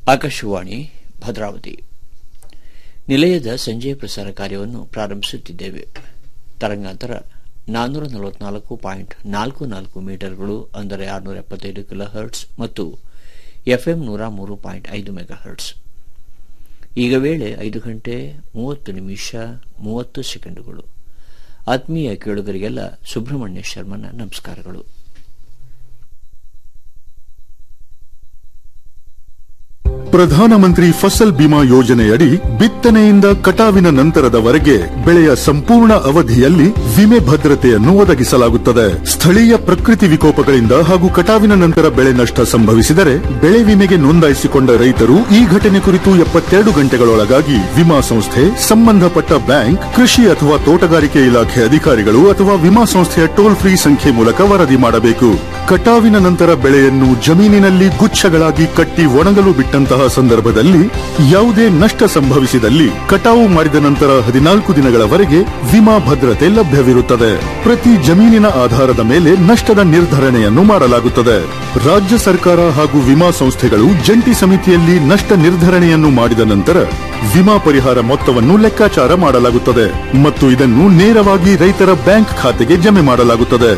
ಆಕಾಶವಾಣಿ ಭದ್ರಾವತಿ ನಿಲಯದ ಸಂಜೆ ಪ್ರಸಾರ ಕಾರ್ಯವನ್ನು ಪ್ರಾರಂಭಿಸುತ್ತಿದ್ದೇವೆ ತರಂಗಾಂತರ ನಾನ್ನೂರ ನಲವತ್ನಾಲ್ಕು ಪಾಯಿಂಟ್ ನಾಲ್ಕು ನಾಲ್ಕು ಮೀಟರ್ಗಳು ಅಂದರೆ ಆರುನೂರ ಎಪ್ಪತ್ತೈದು ಕಿಲೋ ಹರ್ಟ್ಸ್ ಮತ್ತು ಎಫ್ಎಂ ನೂರ ಮೂರು ಪಾಯಿಂಟ್ ಐದು ಮೆಗಾ ಹರ್ಟ್ಸ್ ಈಗ ವೇಳೆ ಐದು ಗಂಟೆ ಮೂವತ್ತು ನಿಮಿಷ ಮೂವತ್ತು ಸೆಕೆಂಡುಗಳು ಆತ್ಮೀಯ ಕೇಳುಗರಿಗೆಲ್ಲ ಸುಬ್ರಹ್ಮಣ್ಯ ಶರ್ಮನ ನಮಸ್ಕಾರಗಳು ಪ್ರಧಾನಮಂತ್ರಿ ಫಸಲ್ ಬಿಮಾ ಯೋಜನೆಯಡಿ ಬಿತ್ತನೆಯಿಂದ ಕಟಾವಿನ ನಂತರದವರೆಗೆ ಬೆಳೆಯ ಸಂಪೂರ್ಣ ಅವಧಿಯಲ್ಲಿ ವಿಮೆ ಭದ್ರತೆಯನ್ನು ಒದಗಿಸಲಾಗುತ್ತದೆ ಸ್ಥಳೀಯ ಪ್ರಕೃತಿ ವಿಕೋಪಗಳಿಂದ ಹಾಗೂ ಕಟಾವಿನ ನಂತರ ಬೆಳೆ ನಷ್ಟ ಸಂಭವಿಸಿದರೆ ಬೆಳೆ ವಿಮೆಗೆ ನೋಂದಾಯಿಸಿಕೊಂಡ ರೈತರು ಈ ಘಟನೆ ಕುರಿತು ಎಪ್ಪತ್ತೆರಡು ಗಂಟೆಗಳೊಳಗಾಗಿ ವಿಮಾ ಸಂಸ್ಥೆ ಸಂಬಂಧಪಟ್ಟ ಬ್ಯಾಂಕ್ ಕೃಷಿ ಅಥವಾ ತೋಟಗಾರಿಕೆ ಇಲಾಖೆ ಅಧಿಕಾರಿಗಳು ಅಥವಾ ವಿಮಾ ಸಂಸ್ಥೆಯ ಟೋಲ್ ಫ್ರೀ ಸಂಖ್ಯೆ ಮೂಲಕ ವರದಿ ಮಾಡಬೇಕು ಕಟಾವಿನ ನಂತರ ಬೆಳೆಯನ್ನು ಜಮೀನಿನಲ್ಲಿ ಗುಚ್ಛಗಳಾಗಿ ಕಟ್ಟಿ ಒಣಗಲು ಬಿಟ್ಟಂತಹ ಸಂದರ್ಭದಲ್ಲಿ ಯಾವುದೇ ನಷ್ಟ ಸಂಭವಿಸಿದಲ್ಲಿ ಕಟಾವು ಮಾಡಿದ ನಂತರ ಹದಿನಾಲ್ಕು ದಿನಗಳವರೆಗೆ ವಿಮಾ ಭದ್ರತೆ ಲಭ್ಯವಿರುತ್ತದೆ ಪ್ರತಿ ಜಮೀನಿನ ಆಧಾರದ ಮೇಲೆ ನಷ್ಟದ ನಿರ್ಧರಣೆಯನ್ನು ಮಾಡಲಾಗುತ್ತದೆ ರಾಜ್ಯ ಸರ್ಕಾರ ಹಾಗೂ ವಿಮಾ ಸಂಸ್ಥೆಗಳು ಜಂಟಿ ಸಮಿತಿಯಲ್ಲಿ ನಷ್ಟ ನಿರ್ಧರಣೆಯನ್ನು ಮಾಡಿದ ನಂತರ ವಿಮಾ ಪರಿಹಾರ ಮೊತ್ತವನ್ನು ಲೆಕ್ಕಾಚಾರ ಮಾಡಲಾಗುತ್ತದೆ ಮತ್ತು ಇದನ್ನು ನೇರವಾಗಿ ರೈತರ ಬ್ಯಾಂಕ್ ಖಾತೆಗೆ ಜಮೆ ಮಾಡಲಾಗುತ್ತದೆ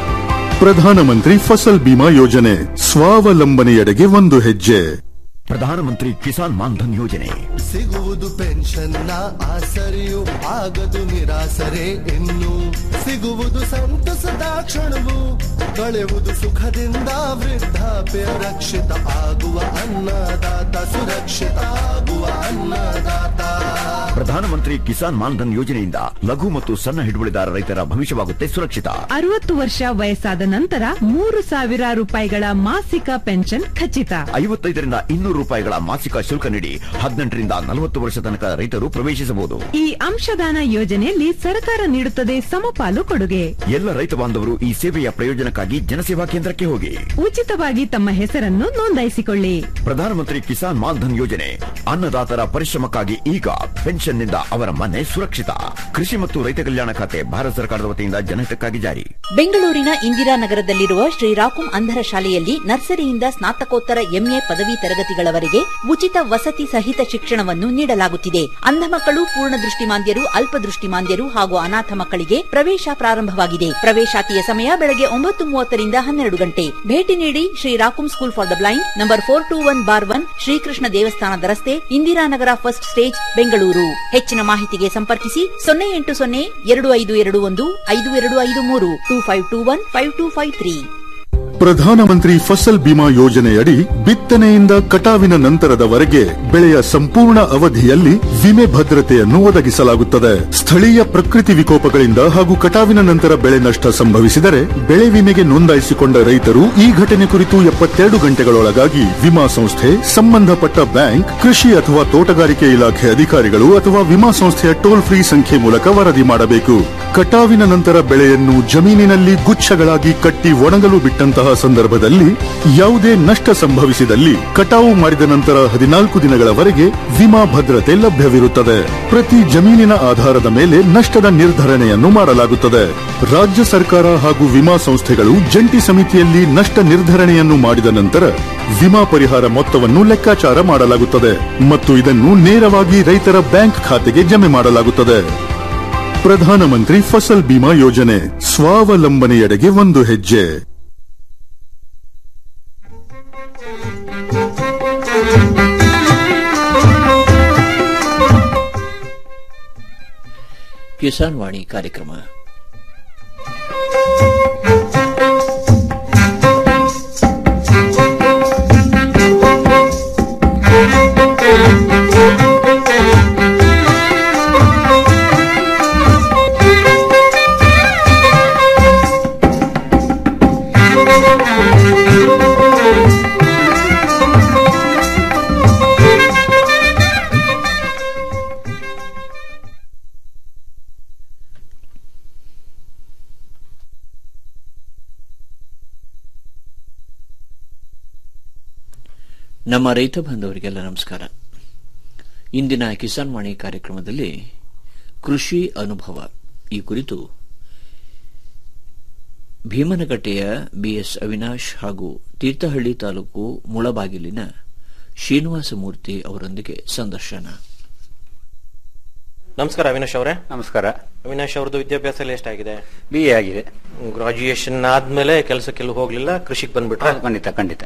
ಪ್ರಧಾನಮಂತ್ರಿ ಫಸಲ್ ಬಿಮಾ ಯೋಜನೆ ಸ್ವಾವಲಂಬನೆಯೆಡೆಗೆ ಒಂದು ಹೆಜ್ಜೆ ಪ್ರಧಾನಮಂತ್ರಿ ಕಿಸಾನ್ ಮಾನ್ಧನ್ ಯೋಜನೆ ಸಿಗುವುದು ಪೆನ್ಷನ್ನ ಆಸರೆಯು ಆಗದು ನಿರಾಸರೆ ಇನ್ನು ಸಿಗುವುದು ಸಂತಸದ ಕ್ಷಣವು ಕಳೆಯುವುದು ಸುಖದಿಂದ ವೃದ್ಧಾಪ್ಯ ರಕ್ಷಿತ ಆಗುವ ಅನ್ನದಾತ ಸುರಕ್ಷಿತ ಆಗುವ ಅನ್ನದಾತ ಪ್ರಧಾನಮಂತ್ರಿ ಕಿಸಾನ್ ಮಾನ್ಧನ್ ಯೋಜನೆಯಿಂದ ಲಘು ಮತ್ತು ಸಣ್ಣ ಹಿಡುವಳಿದಾರ ರೈತರ ಭವಿಷ್ಯವಾಗುತ್ತೆ ಸುರಕ್ಷಿತ ಅರವತ್ತು ವರ್ಷ ವಯಸ್ಸಾದ ನಂತರ ಮೂರು ಸಾವಿರ ರೂಪಾಯಿಗಳ ಮಾಸಿಕ ಪೆನ್ಷನ್ ಖಚಿತ ಐವತ್ತೈದರಿಂದ ಇನ್ನೂರು ರೂಪಾಯಿಗಳ ಮಾಸಿಕ ಶುಲ್ಕ ನೀಡಿ ಹದಿನೆಂಟರಿಂದ ನಲವತ್ತು ವರ್ಷ ತನಕ ರೈತರು ಪ್ರವೇಶಿಸಬಹುದು ಈ ಅಂಶದಾನ ಯೋಜನೆಯಲ್ಲಿ ಸರ್ಕಾರ ನೀಡುತ್ತದೆ ಸಮಪಾಲು ಕೊಡುಗೆ ಎಲ್ಲ ರೈತ ಬಾಂಧವರು ಈ ಸೇವೆಯ ಪ್ರಯೋಜನಕ್ಕಾಗಿ ಜನಸೇವಾ ಕೇಂದ್ರಕ್ಕೆ ಹೋಗಿ ಉಚಿತವಾಗಿ ತಮ್ಮ ಹೆಸರನ್ನು ನೋಂದಾಯಿಸಿಕೊಳ್ಳಿ ಪ್ರಧಾನಮಂತ್ರಿ ಕಿಸಾನ್ ಮಾನ್ಧನ್ ಯೋಜನೆ ಅನ್ನದಾತರ ಪರಿಶ್ರಮಕ್ಕಾಗಿ ಈಗ ಪೆನ್ಷನ್ನಿಂದ ಅವರ ಮನೆ ಸುರಕ್ಷಿತ ಕೃಷಿ ಮತ್ತು ರೈತ ಕಲ್ಯಾಣ ಖಾತೆ ಭಾರತ ಸರ್ಕಾರದ ವತಿಯಿಂದ ಜನಹಿತಕ್ಕಾಗಿ ಜಾರಿ ಬೆಂಗಳೂರಿನ ಇಂದಿರಾನಗರದಲ್ಲಿರುವ ಶ್ರೀರಾಕುಂ ಅಂಧರ ಶಾಲೆಯಲ್ಲಿ ನರ್ಸರಿಯಿಂದ ಸ್ನಾತಕೋತ್ತರ ಎಂಎ ಪದವಿ ತರಗತಿಗಳವರೆಗೆ ಉಚಿತ ವಸತಿ ಸಹಿತ ಶಿಕ್ಷಣವನ್ನು ನೀಡಲಾಗುತ್ತಿದೆ ಅಂಧ ಮಕ್ಕಳು ಪೂರ್ಣ ದೃಷ್ಟಿಮಾಂದ್ಯರು ಅಲ್ಪದೃಷ್ಟಿಮಾಂದ್ಯರು ಹಾಗೂ ಅನಾಥ ಮಕ್ಕಳಿಗೆ ಪ್ರವೇಶ ಪ್ರಾರಂಭವಾಗಿದೆ ಪ್ರವೇಶಾತಿಯ ಸಮಯ ಬೆಳಗ್ಗೆ ಒಂಬತ್ತು ಮೂವತ್ತರಿಂದ ಹನ್ನೆರಡು ಗಂಟೆ ಭೇಟಿ ನೀಡಿ ಶ್ರೀರಾಕುಂ school for the blind number four two one bar one Shrikrishna ದೇವಸ್ಥಾನದ ರಸ್ತೆ ಇಂದಿರಾನಗರ ಫಸ್ಟ್ ಸ್ಟೇಜ್ ಬೆಂಗಳೂರು ಹೆಚ್ಚಿನ ಮಾಹಿತಿಗೆ ಸಂಪರ್ಕಿಸಿ ಸೊನ್ನೆ ಎಂಟು ಸೊನ್ನೆ ಎರಡು ಐದು ಎರಡು ಒಂದು ಐದು ಎರಡು ಐದು ಮೂರು two five two one five two five three Pradhan Mantri Fasal Bima ಯೋಜನೆಯಡಿ ಬಿತ್ತನೆಯಿಂದ ಕಟಾವಿನ ನಂತರದವರೆಗೆ ಬೆಳೆಯ ಸಂಪೂರ್ಣ ಅವಧಿಯಲ್ಲಿ ವಿಮೆ ಭದ್ರತೆಯನ್ನು ಒದಗಿಸಲಾಗುತ್ತದೆ ಸ್ಥಳೀಯ ಪ್ರಕೃತಿ ವಿಕೋಪಗಳಿಂದ ಹಾಗೂ ಕಟಾವಿನ ನಂತರ ಬೆಳೆ ನಷ್ಟ ಸಂಭವಿಸಿದರೆ ಬೆಳೆ ವಿಮೆಗೆ ನೋಂದಾಯಿಸಿಕೊಂಡ ರೈತರು ಈ ಘಟನೆ ಕುರಿತು ಎಪ್ಪತ್ತೆರಡು ಗಂಟೆಗಳೊಳಗಾಗಿ ವಿಮಾ ಸಂಸ್ಥೆ ಸಂಬಂಧಪಟ್ಟ ಬ್ಯಾಂಕ್ ಕೃಷಿ ಅಥವಾ ತೋಟಗಾರಿಕೆ ಇಲಾಖೆ ಅಧಿಕಾರಿಗಳು ಅಥವಾ ವಿಮಾ ಸಂಸ್ಥೆಯ ಟೋಲ್ ಫ್ರೀ ಸಂಖ್ಯೆ ಮೂಲಕ ವರದಿ ಮಾಡಬೇಕು ಕಟಾವಿನ ನಂತರ ಬೆಳೆಯನ್ನು ಜಮೀನಿನಲ್ಲಿ ಗುಚ್ಛಗಳಾಗಿ ಕಟ್ಟಿ ಒಣಗಲು ಬಿಟ್ಟಂತಹ ಸಂದರ್ಭದಲ್ಲಿ ಯಾವುದೇ ನಷ್ಟ ಸಂಭವಿಸಿದಲ್ಲಿ ಕಟಾವು ಮಾಡಿದ ನಂತರ ಹದಿನಾಲ್ಕು ದಿನಗಳವರೆಗೆ ವಿಮಾ ಭದ್ರತೆ ಲಭ್ಯವಿರುತ್ತದೆ ಪ್ರತಿ ಜಮೀನಿನ ಆಧಾರದ ಮೇಲೆ ನಷ್ಟದ ನಿರ್ಧರಣೆಯನ್ನು ಮಾಡಲಾಗುತ್ತದೆ ರಾಜ್ಯ ಸರ್ಕಾರ ಹಾಗೂ ವಿಮಾ ಸಂಸ್ಥೆಗಳು ಜಂಟಿ ಸಮಿತಿಯಲ್ಲಿ ನಷ್ಟ ನಿರ್ಧರಣೆಯನ್ನು ಮಾಡಿದ ನಂತರ ವಿಮಾ ಪರಿಹಾರ ಮೊತ್ತವನ್ನು ಲೆಕ್ಕಾಚಾರ ಮಾಡಲಾಗುತ್ತದೆ ಮತ್ತು ಇದನ್ನು ನೇರವಾಗಿ ರೈತರ ಬ್ಯಾಂಕ್ ಖಾತೆಗೆ ಜಮೆ ಮಾಡಲಾಗುತ್ತದೆ ಪ್ರಧಾನಮಂತ್ರಿ ಫಸಲ್ ಬಿಮಾ ಯೋಜನೆ ಸ್ವಾವಲಂಬನೆಯೆಡೆಗೆ ಒಂದು ಹೆಜ್ಜೆ ಕಿಸಾನ್ ವಾಣಿ ಕಾರ್ಯಕ್ರಮ ನಮ್ಮ ರೈತ ಬಾಂಧವರಿಗೆಲ್ಲ ನಮಸ್ಕಾರ ಇಂದಿನ ಕಿಸಾನ್ ವಾಣಿ ಕಾರ್ಯಕ್ರಮದಲ್ಲಿ ಕೃಷಿ ಅನುಭವ ಈ ಕುರಿತು ಭೀಮನಕಟ್ಟೆಯ ಬಿಎಸ್ ಅವಿನಾಶ್ ಹಾಗೂ ತೀರ್ಥಹಳ್ಳಿ ತಾಲೂಕು ಮುಳಬಾಗಿಲಿನ ಶ್ರೀನಿವಾಸ ಮೂರ್ತಿ ಅವರೊಂದಿಗೆ ಸಂದರ್ಶನ ನಮಸ್ಕಾರ ಅವಿನಾಶ್ ಅವರೇ ನಮಸ್ಕಾರ ಅವಿನಾಶ್ ಅವ್ರದ್ದು ವಿದ್ಯಾಭ್ಯಾಸ ಎಲ್ಲ ಎಷ್ಟಾಗಿದೆ ಬಿ ಎ ಆಗಿದೆ ಗ್ರಾಜುಯೇಷನ್ ಆದ್ಮೇಲೆ ಕೆಲಸಕ್ಕೆಲ್ಲೂ ಹೋಗ್ಲಿಲ್ಲ ಕೃಷಿಗೆ ಬಂದ್ಬಿಟ್ರೆ ಹೌದು, ಖಂಡಿತ ಖಂಡಿತ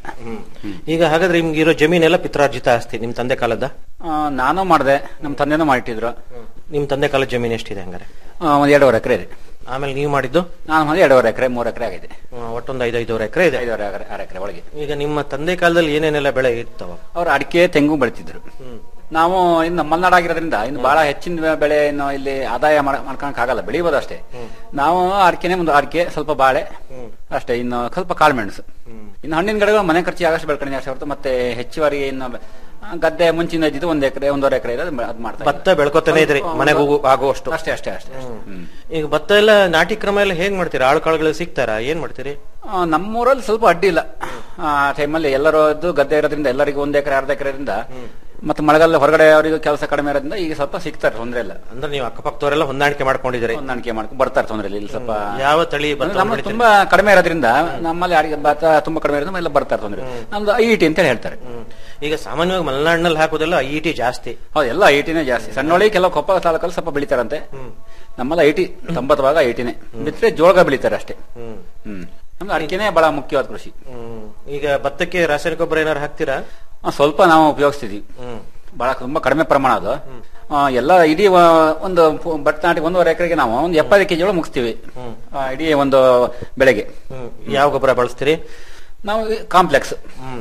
ಈಗ ಹಾಗಾದ್ರೆ ನಿಮ್ಗೆ ಇರೋ ಜಮೀನೆಲ್ಲ ಪಿತ್ರಾರ್ಜಿತ ಆಸ್ತಿ ನಿಮ್ ತಂದೆ ಕಾಲದ ಆ, ನಾನು ಮಾಡಿದೆ ನಮ್ಮ ತಂದೆನೂ ಮಾಡಿಟ್ಟಿದ್ರು ನಿಮ್ ತಂದೆ ಕಾಲದ ಜಮೀನು ಎಷ್ಟಿದೆ ಹಂಗಾರೆ ಆ, ಒಂದ್ ಎರಡೂವರೆ ಎಕರೆ ಇದೆ ಆಮೇಲೆ ನೀವು ಮಾಡಿದ್ದು ನಾನು ಮಾಡಿದ ಎರಡೂವರೆ ಎಕರೆ ಮೂರು ಎಕರೆ ಆಗಿದೆ ಆ, ಒಟ್ಟೊಂದು ಐದು ಐದೂವರೆ ಎಕರೆ ಇದೆ ಐದೂವರೆ ಎಕರೆ ಆರು ಎಕರೆ ಒಳಗೆ ಈಗ ನಿಮ್ಮ ತಂದೆ ಕಾಲದಲ್ಲಿ ಏನೇನೆಲ್ಲ ಬೆಳೆ ಇರ್ತಾವ ಅವ್ರು ಅಡಿಕೆ ತೆಂಗು ಬೆಳಿತಿದ್ರು ನಾವು ಇನ್ನು ಮಲೆನಾಡಾಗಿರೋದ್ರಿಂದ ಇನ್ನು ಬಹಳ ಹೆಚ್ಚಿನ ಬೆಳೆ ಇನ್ನು ಇಲ್ಲಿ ಆದಾಯ ಮಾಡ್ಕೊಳಕ್ ಆಗಲ್ಲ ಬೆಳಿಬೋದು ಅಷ್ಟೇ ನಾವು ಅಡಿಕೆನೆ ಒಂದು ಅಡಿಕೆ ಸ್ವಲ್ಪ ಬಾಳೆ ಅಷ್ಟೇ ಇನ್ನು ಸ್ವಲ್ಪ ಕಾಳುಮೆಣಸು ಇನ್ನು ಹಣ್ಣಿನ ಗಿಡಗಳು ಮನೆ ಖರ್ಚಿಗೆ ಆಗಷ್ಟು ಬೆಳ್ಕೊಂಡು ಅಷ್ಟೇ ಹೊರತು ಮತ್ತೆ ಹೆಚ್ಚುವರಿ ಇನ್ನು ಆ, ಗದ್ದೆ ಮುಂಚಿನ ಇದ್ದಿದ್ದು ಒಂದ್ ಎಕರೆ ಒಂದೂವರೆ ಎಕರೆ ಇದೆ ಅದು ಮಾಡ್ತಾ ಭತ್ತ ಬೆಳ್ಕೊತಾನೆ ಇದ್ರಿ ಮನೆಗೆ ಹೋಗು ಆಗುವಷ್ಟು ಅಷ್ಟೇ ಅಷ್ಟೇ ಅಷ್ಟೇ ಹ್ಮ್. ಈಗ ಭತ್ತ ಎಲ್ಲ ನಾಟಿ ಕ್ರಮ ಎಲ್ಲ ಹೇಗ್ ಮಾಡ್ತೀರಾ ಆಳು ಕಾಳುಗಳು ಸಿಗ್ತಾರಾ ಏನ್ ಮಾಡ್ತೀರಿ ಆ, ನಮ್ಮೂರಲ್ಲಿ ಸ್ವಲ್ಪ ಅಡ್ಡಿ ಇಲ್ಲ ಆ ಟೈಮಲ್ಲಿ ಎಲ್ಲರೂ ಇದ್ದು ಗದ್ದೆ ಇರೋದ್ರಿಂದ ಎಲ್ಲರಿಗೂ ಒಂದ್ ಎಕರೆ ಅರ್ಧ ಎಕರೆದಿಂದ ಮತ್ತೆ ಮಳೆಗಾಲ ಹೊರಗಡೆ ಅವರಿಗೂ ಕೆಲಸ ಕಡಿಮೆ ಇರೋದ್ರಿಂದ ಈಗ ಸ್ವಲ್ಪ ಸಿಗ್ತಾರೆ ತೊಂದ್ರೆ ಇಲ್ಲ ಅಂದ್ರೆ ನೀವು ಅಕ್ಕಪಕ್ಕದವರೆಲ್ಲ ಹೊಂದಾಣಿಕೆ ಮಾಡ್ಕೊಂಡಿದ್ದೀರಿ ಹೊಂದಾಣಿಕೆ ಮಾಡ್ಕೊಂಡು ಬರ್ತಾರೆ ತೊಂದ್ರೆ ಇಲ್ಲ ಇಲ್ಲಿ ಸ್ವಲ್ಪ ಯಾವ ತಳಿ ಭತ್ತ ಅಂದ್ರೆ ನಮ್ಮಲ್ಲಿ ಬೆಳಿತೀರಿ? ತುಂಬಾ ಕಡಿಮೆ ಇರೋದ್ರಿಂದ ನಮ್ಮಲ್ಲಿ ಅಡಿಗೆ ಭತ್ತ ತುಂಬಾ ಕಡಿಮೆ ಇರೋದ್ರಿಂದ ಎಲ್ಲ ಬರ್ತಾರೆ ತೊಂದ್ರೆ ನಮ್ದು ಐ ಟಿ ಅಂತ ಹೇಳ್ತಾರೆ ಈಗ ಸಾಮಾನ್ಯವಾಗಿ ಮಲೆನಾಡಿನಲ್ಲಿ ಹಾಕೋದೆಲ್ಲ ಐ ಟಿ ಜಾಸ್ತಿ ಹೌದು ಎಲ್ಲ ಐ ಟಿನೇ ಜಾಸ್ತಿ ಸಣ್ಣೊಳಿ ಕೆಲವು ಕೊಪ್ಪ ತಾಲೂಕಲ್ಲಿ ಸ್ವಲ್ಪ ಬೆಳಿತಾರಂತೆ ನಮ್ಮಲ್ಲಿ ಐ ಟಿ ತೊಂಬತ್ತು ಭಾಗ ಐ ಟಿನೇ ಬಿಟ್ಟರೆ ಜೋಳ ಬೆಳಿತಾರೆ ಅಷ್ಟೇ ಹ್ಮ್ ನಮ್ದು ಅಡಿಕೆನೇ ಬಹಳ ಮುಖ್ಯವಾದ ಕೃಷಿ ಹ್ಮ್. ಈಗ ಭತ್ತಕ್ಕೆ ರಾಸಾಯನಿಕ ಗೊಬ್ಬರ ಏನಾರು ಹಾಕ್ತೀರಾ ಆ, ಸ್ವಲ್ಪ ನಾವು ಉಪಯೋಗಿಸ್ತಿದ್ವಿ ಬಹಳ ತುಂಬಾ ಕಡಿಮೆ ಪ್ರಮಾಣ ಅದು ಆ, ಎಲ್ಲ ಇಡೀ ವ- ಒಂದು ಪು- ಭತ್ತ ನಾಟಿ ಒಂದೂವರೆ ಎಕರೆಗೆ ನಾವು ಒಂದು ಎಪ್ಪತ್ತು ಕೆಜಿ ಒಳಗೆ ಮುಗಿಸ್ತೀವಿ ಆ, ಇಡೀ ಒಂದು ಬೆಳೆಗೆ ಹ್ಮ್. ಯಾವ ಗೊಬ್ಬರ ಬಳಸ್ತೀರಿ ನಾವು ಕಾಂಪ್ಲೆಕ್ಸ್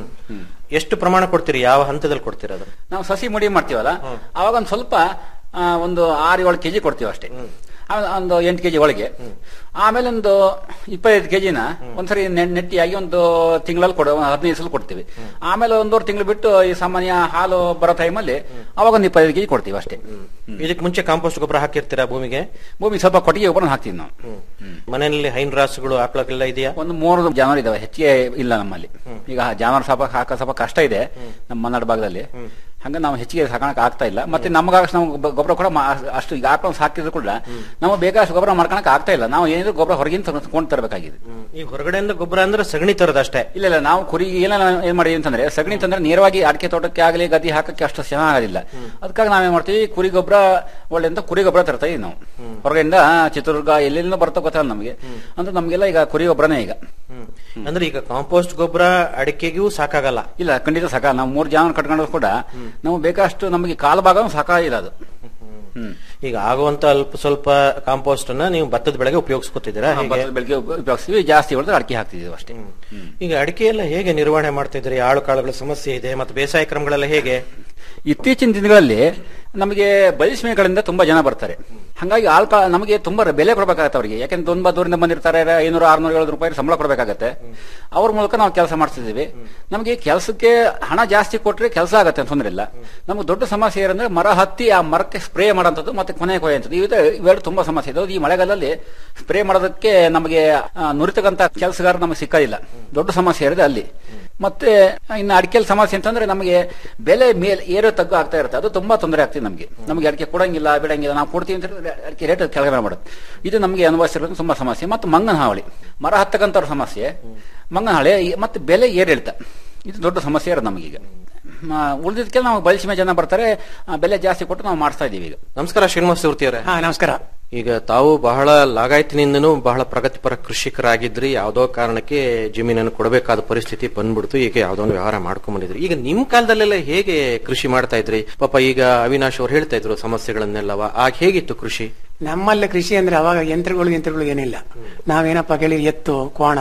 ಎಷ್ಟು ಪ್ರಮಾಣ ಕೊಡ್ತೀರಿ ಯಾವ ಹಂತದಲ್ಲಿ ಕೊಡ್ತೀರಿ ಅದನ್ನ ನಾವು ಸಸಿ ಮುಡಿ ಮಾಡ್ತೀವಲ್ಲ ಅವಾಗ ಒಂದು ಸ್ವಲ್ಪ ಆ, ಒಂದು ಆರು ಏಳು ಕೆಜಿ ಕೊಡ್ತೀವಿ ಅಷ್ಟೇ ಆಮೇಲೆ ಒಂದು ಎಂಟು ಕೆಜಿ ಒಳಗೆ ಆಮೇಲೆ ಒಂದು ಇಪ್ಪತ್ತೈದು ಕೆಜಿನ ಒಂದ್ಸರಿ ನೆ- ನೆಟ್ಟಿಯಾಗಿ ಒಂದು ತಿಂಗಳಲ್ಲಿ ಕೊಡ ಒಂದು ಹದಿನೈದು ಸಲ ಕೊಡ್ತೀವಿ ಆಮೇಲೆ ಒಂದೂವರೆ ತಿಂಗಳು ಬಿಟ್ಟು ಈ ಸಾಮಾನ್ಯ ಹಾಲು ಬರೋ ಟೈಮಲ್ಲಿ ಅವಾಗ ಒಂದು ಇಪ್ಪತ್ತೈದು ಕೆಜಿ ಕೊಡ್ತೀವಿ ಅಷ್ಟೇ ಇದಕ್ಕೆ ಮುಂಚೆ ಕಾಂಪೋಸ್ಟ್ ಗೊಬ್ಬರ ಹಾಕಿರ್ತೀರಾ ಭೂಮಿಗೆ ಭೂಮಿ ಸ್ವಲ್ಪ ಕೊಟ್ಟಿಗೆ ಗೊಬ್ಬರ ಹಾಕ್ತೀವಿ ನಾವು ಮನೆಯಲ್ಲಿ ಹೈನ್ ರಾಸುಗಳು ಆಕಳಕ್ಕೆಲ್ಲ ಇದೆಯಾ ಒಂದು ಮೂರು ಜಾನುವಾರು ಇದಾವೆ ಹೆಚ್ಚಿಗೆ ಇಲ್ಲ ನಮ್ಮಲ್ಲಿ ಈಗ ಜಾನುವಾರು ಸ್ವಲ್ಪ ಹಾಕ ಸ್ವಲ್ಪ ಕಷ್ಟ ಇದೆ ನಮ್ಮ ಮಲೆನಾಡು ಭಾಗದಲ್ಲಿ ಹಂಗ ನಾವು ಹೆಚ್ಚಿಗೆ ಸಾಕಣಕ್ ಆಗ್ತಾ ಇಲ್ಲ ಮತ್ತೆ ನಮಗಾಗ ನಾವು ಗೊಬ್ಬ- ಗೊಬ್ಬರ ಕೂಡ ಮಾ- ಅಷ್ಟು ಈಗ ಹಾಕೊಂಡು ಸಾಕಿದ್ರು ಕೂಡ ನಾವು ಬೇಕಾದಷ್ಟು ಗೊಬ್ಬರ ಮಾಡ್ಕೊಳಕ್ ಆಗ್ತಾ ಇಲ್ಲ ನಾವು ಏನಿದ್ರು ಗೊಬ್ಬರ ಹೊರಗಿಂದ ತಗೊಂಡು ತರಬೇಕಾಗಿದೆ ಈ ಹೊರಗಡೆಯಿಂದ ಗೊಬ್ಬರ ಅಂದ್ರೆ ಸಗಣಿ ತರದಷ್ಟೇ ಇಲ್ಲ ಇಲ್ಲ ನಾವು ಕುರಿ ಏನೆಲ್ಲ ಏನ್ ಮಾಡಿದ್ವಿ ಅಂತಂದ್ರೆ ಸಗಣಿ ತಂದ್ರೆ ನೇರವಾಗಿ ಅಡಿಕೆ ತೋಟಕ್ಕೆ ಆಗಲಿ ಗದ್ದೆ ಹಾಕಕ್ಕೆ ಅಷ್ಟು ಚೆನ್ನಾಗೋದಿಲ್ಲ ಅದಕ್ಕಾಗಿ ನಾವೇನ್ ಮಾಡ್ತೀವಿ ಕುರಿ ಗೊಬ್ಬರ ಒಳ್ಳೆ ಅಂತ ಕುರಿ ಗೊಬ್ಬರ ತರ್ತಾ ಇದೀವಿ ನಾವು ಹೊರಗಡೆಯಿಂದ ಚಿತ್ರದುರ್ಗ ಎಲ್ಲೆಲ್ಲಿಂದ ಬರ್ತಾ ಗೊತ್ತಲ್ಲ ನಮಗೆ ಅಂದ್ರೆ ನಮಗೆಲ್ಲ ಈಗ ಕುರಿ ಗೊಬ್ಬರನೇ ಈಗ ಅಂದ್ರೆ ಈಗ ಕಾಂಪೋಸ್ಟ್ ಗೊಬ್ಬರ ಅಡಿಕೆಗೂ ಸಾಕಾಗಲ್ಲ ಇಲ್ಲ ಖಂಡಿತ ಸಾಕ ನಾವು ಮೂರು ಜಾನುವಾರು ಕಟ್ಕೊಂಡ್ರು ಕೂಡ ನಾವು ಬೇಕಷ್ಟು ನಮಗೆ ಕಾಲು ಭಾಗ ಸಾಕಾಗಿಲ್ಲ ಅದು ಹ್ಮ್ ಈಗ ಆಗುವಂತ ಅಲ್ಪ ಸ್ವಲ್ಪ ಕಾಂಪೋಸ್ಟ್ ಅನ್ನ ನೀವು ಭತ್ತದ ಬೆಳೆಗೆ ಉಪಯೋಗಿಸ್ಕೊತಿದ್ದೀರಾ ಹೇಗೆ ಭತ್ತದ ಬೆಳೆಗೆ ಉಪಯೋಗಿಸ್ತೀವಿ ಜಾಸ್ತಿ ಹೊಡೆದ್ರೆ ಅಡಿಕೆ ಹಾಕ್ತಿದೀವಿ ಅಷ್ಟೇ ಈಗ ಅಡಿಕೆ ಎಲ್ಲ ಹೇಗೆ ನಿರ್ವಹಣೆ ಮಾಡ್ತಾ ಇದ್ರಿ ಆಳು ಕಾಳುಗಳ ಸಮಸ್ಯೆ ಇದೆ ಮತ್ತೆ ಬೇಸಾಯ ಕ್ರಮಗಳೆಲ್ಲ ಹೇಗೆ ಇತ್ತೀಚಿನ ದಿನಗಳಲ್ಲಿ ನಮಗೆ ಬಯಸ್ಮೇಗಳಿಂದ ತುಂಬಾ ಜನ ಬರ್ತಾರೆ ಹಂಗಾಗಿ ಆಳ್ಕ ನಮಗೆ ತುಂಬಾ ಬೆಲೆ ಕೊಡಬೇಕಾಗತ್ತೆ ಅವರಿಗೆ ಯಾಕಂದ್ರೆ ತುಂಬಾ ದೂರದಿಂದ ಬಂದಿರ್ತಾರೆ ಐನೂರು ಆರ್ನೂರು ಏಳು ರೂಪಾಯಿ ಸಂಬಳ ಕೊಡಬೇಕಾಗತ್ತೆ ಅವ್ರ ಮೂಲಕ ನಾವು ಕೆಲಸ ಮಾಡ್ತಿದ್ದೀವಿ ನಮಗೆ ಕೆಲಸಕ್ಕೆ ಹಣ ಜಾಸ್ತಿ ಕೊಟ್ರೆ ಕೆಲಸ ಆಗತ್ತೆ ತೊಂದ್ರೆ ಇಲ್ಲ ನಮ್ಗೆ ದೊಡ್ಡ ಸಮಸ್ಯೆ ಏನಂದ್ರೆ ಮರ ಹತ್ತಿ ಆ ಮರಕ್ಕೆ ಸ್ಪ್ರೇ ಮಾಡೋಂಥದ್ದು ಮತ್ತೆ ಕೊನೆ ಕೊಯ್ಯುವಂಥದ್ದು ಇವೆ ಇವೆರಡು ತುಂಬಾ ಸಮಸ್ಯೆ ಇದೆ ಈ ಮಳೆಗಾಲದಲ್ಲಿ ಸ್ಪ್ರೇ ಮಾಡೋದಕ್ಕೆ ನಮಗೆ ಆ, ನುರಿತಕ್ಕಂತ ಕೆಲಸಗಾರ ನಮಗೆ ಸಿಕ್ಕೋದಿಲ್ಲ ದೊಡ್ಡ ಸಮಸ್ಯೆ ಇರೋದು ಅಲ್ಲಿ ಮತ್ತೆ ಇನ್ನು ಅಡಿಕೆಲ್ ಸಮಸ್ಯೆ ಅಂತಂದ್ರೆ ನಮಗೆ ಬೆಲೆ ಮೇಲೆ ಏರೋ ತಗ್ಗು ಆಗ್ತಾ ಇರುತ್ತೆ ಅದು ತುಂಬಾ ತೊಂದರೆ ಆಗ್ತಿದೆ ನಮಗೆ ನಮಗೆ ಅಡಿಕೆ ಕೊಡಂಗಿಲ್ಲ ಬಿಡಂಗಿಲ್ಲ ನಾವು ಕೊಡ್ತೀವಿ ಅಂತ ಹೇಳಿದ್ರೆ ಅಡಿಕೆ ರೇಟ್ ಕೆಳಗಡೆ ಮಾಡುತ್ತೆ ಇದು ನಮಗೆ ಅನುಭವಿಸಿರೋದು ತುಂಬಾ ಸಮಸ್ಯೆ ಮತ್ತು ಮಂಗನ ಹಾವಳಿ ಮರ ಹತ್ತಕ್ಕಂಥವ್ರ ಸಮಸ್ಯೆ ಮಂಗನ ಹಾವಳಿ ಈ- ಮತ್ತೆ ಬೆಲೆ ಏರಿಳಿತ ಇದು ದೊಡ್ಡ ಸಮಸ್ಯೆ ಇರೋದು ನಮಗೀಗ ಉಳಿದಿದ್ದಕ್ಕೆ ನಾವು ಬಯಸಿಮೆ ಜನ ಬರ್ತಾರೆ ಆ, ಬೆಲೆ ಜಾಸ್ತಿ ಕೊಟ್ಟು ನಾವು ಮಾಡಿಸ್ತಾ ಇದೀವಿ ಈಗ ನಮಸ್ಕಾರ ಶ್ರೀನಿವಾಸ ಮೂರ್ತಿ ಅವರೇ ಹಾ ನಮಸ್ಕಾರ ಈಗ ತಾವು ಬಹಳ ಲಾಗಾಯತಿನಿಂದನೂ ಬಹಳ ಪ್ರಗತಿಪರ ಕೃಷಿಕರಾಗಿದ್ರಿ ಯಾವುದೋ ಕಾರಣಕ್ಕೆ ಜಮೀನನ್ನು ಕೊಡಬೇಕಾದ ಪರಿಸ್ಥಿತಿ ಬಂದ್ಬಿಡ್ತು ಈಗ ಯಾವುದೋ ಒಂದು ವ್ಯವಹಾರ ಮಾಡ್ಕೊಂಡ್ ಬಂದಿದ್ರಿ ಈಗ ನಿಮ್ ಕಾಲದಲ್ಲೆಲ್ಲ ಹೇಗೆ ಕೃಷಿ ಮಾಡ್ತಾ ಇದ್ರಿ ಪಾಪ ಈಗ ಅವಿನಾಶ್ ಅವ್ರು ಹೇಳ್ತಾ ಇದ್ರು ಸಮಸ್ಯೆಗಳನ್ನೆಲ್ಲವ ಆಗ ಹೇಗಿತ್ತು ಕೃಷಿ ನಮ್ಮಲ್ಲಿ ಕೃಷಿ ಅಂದ್ರೆ ಅವಾಗ ಯಂತ್ರಗಳು ಯಂತ್ರಗಳು ಏನಿಲ್ಲ ನಾವೇನಪ್ಪ ಕೇಳಿ ಎತ್ತು ಕೋಣ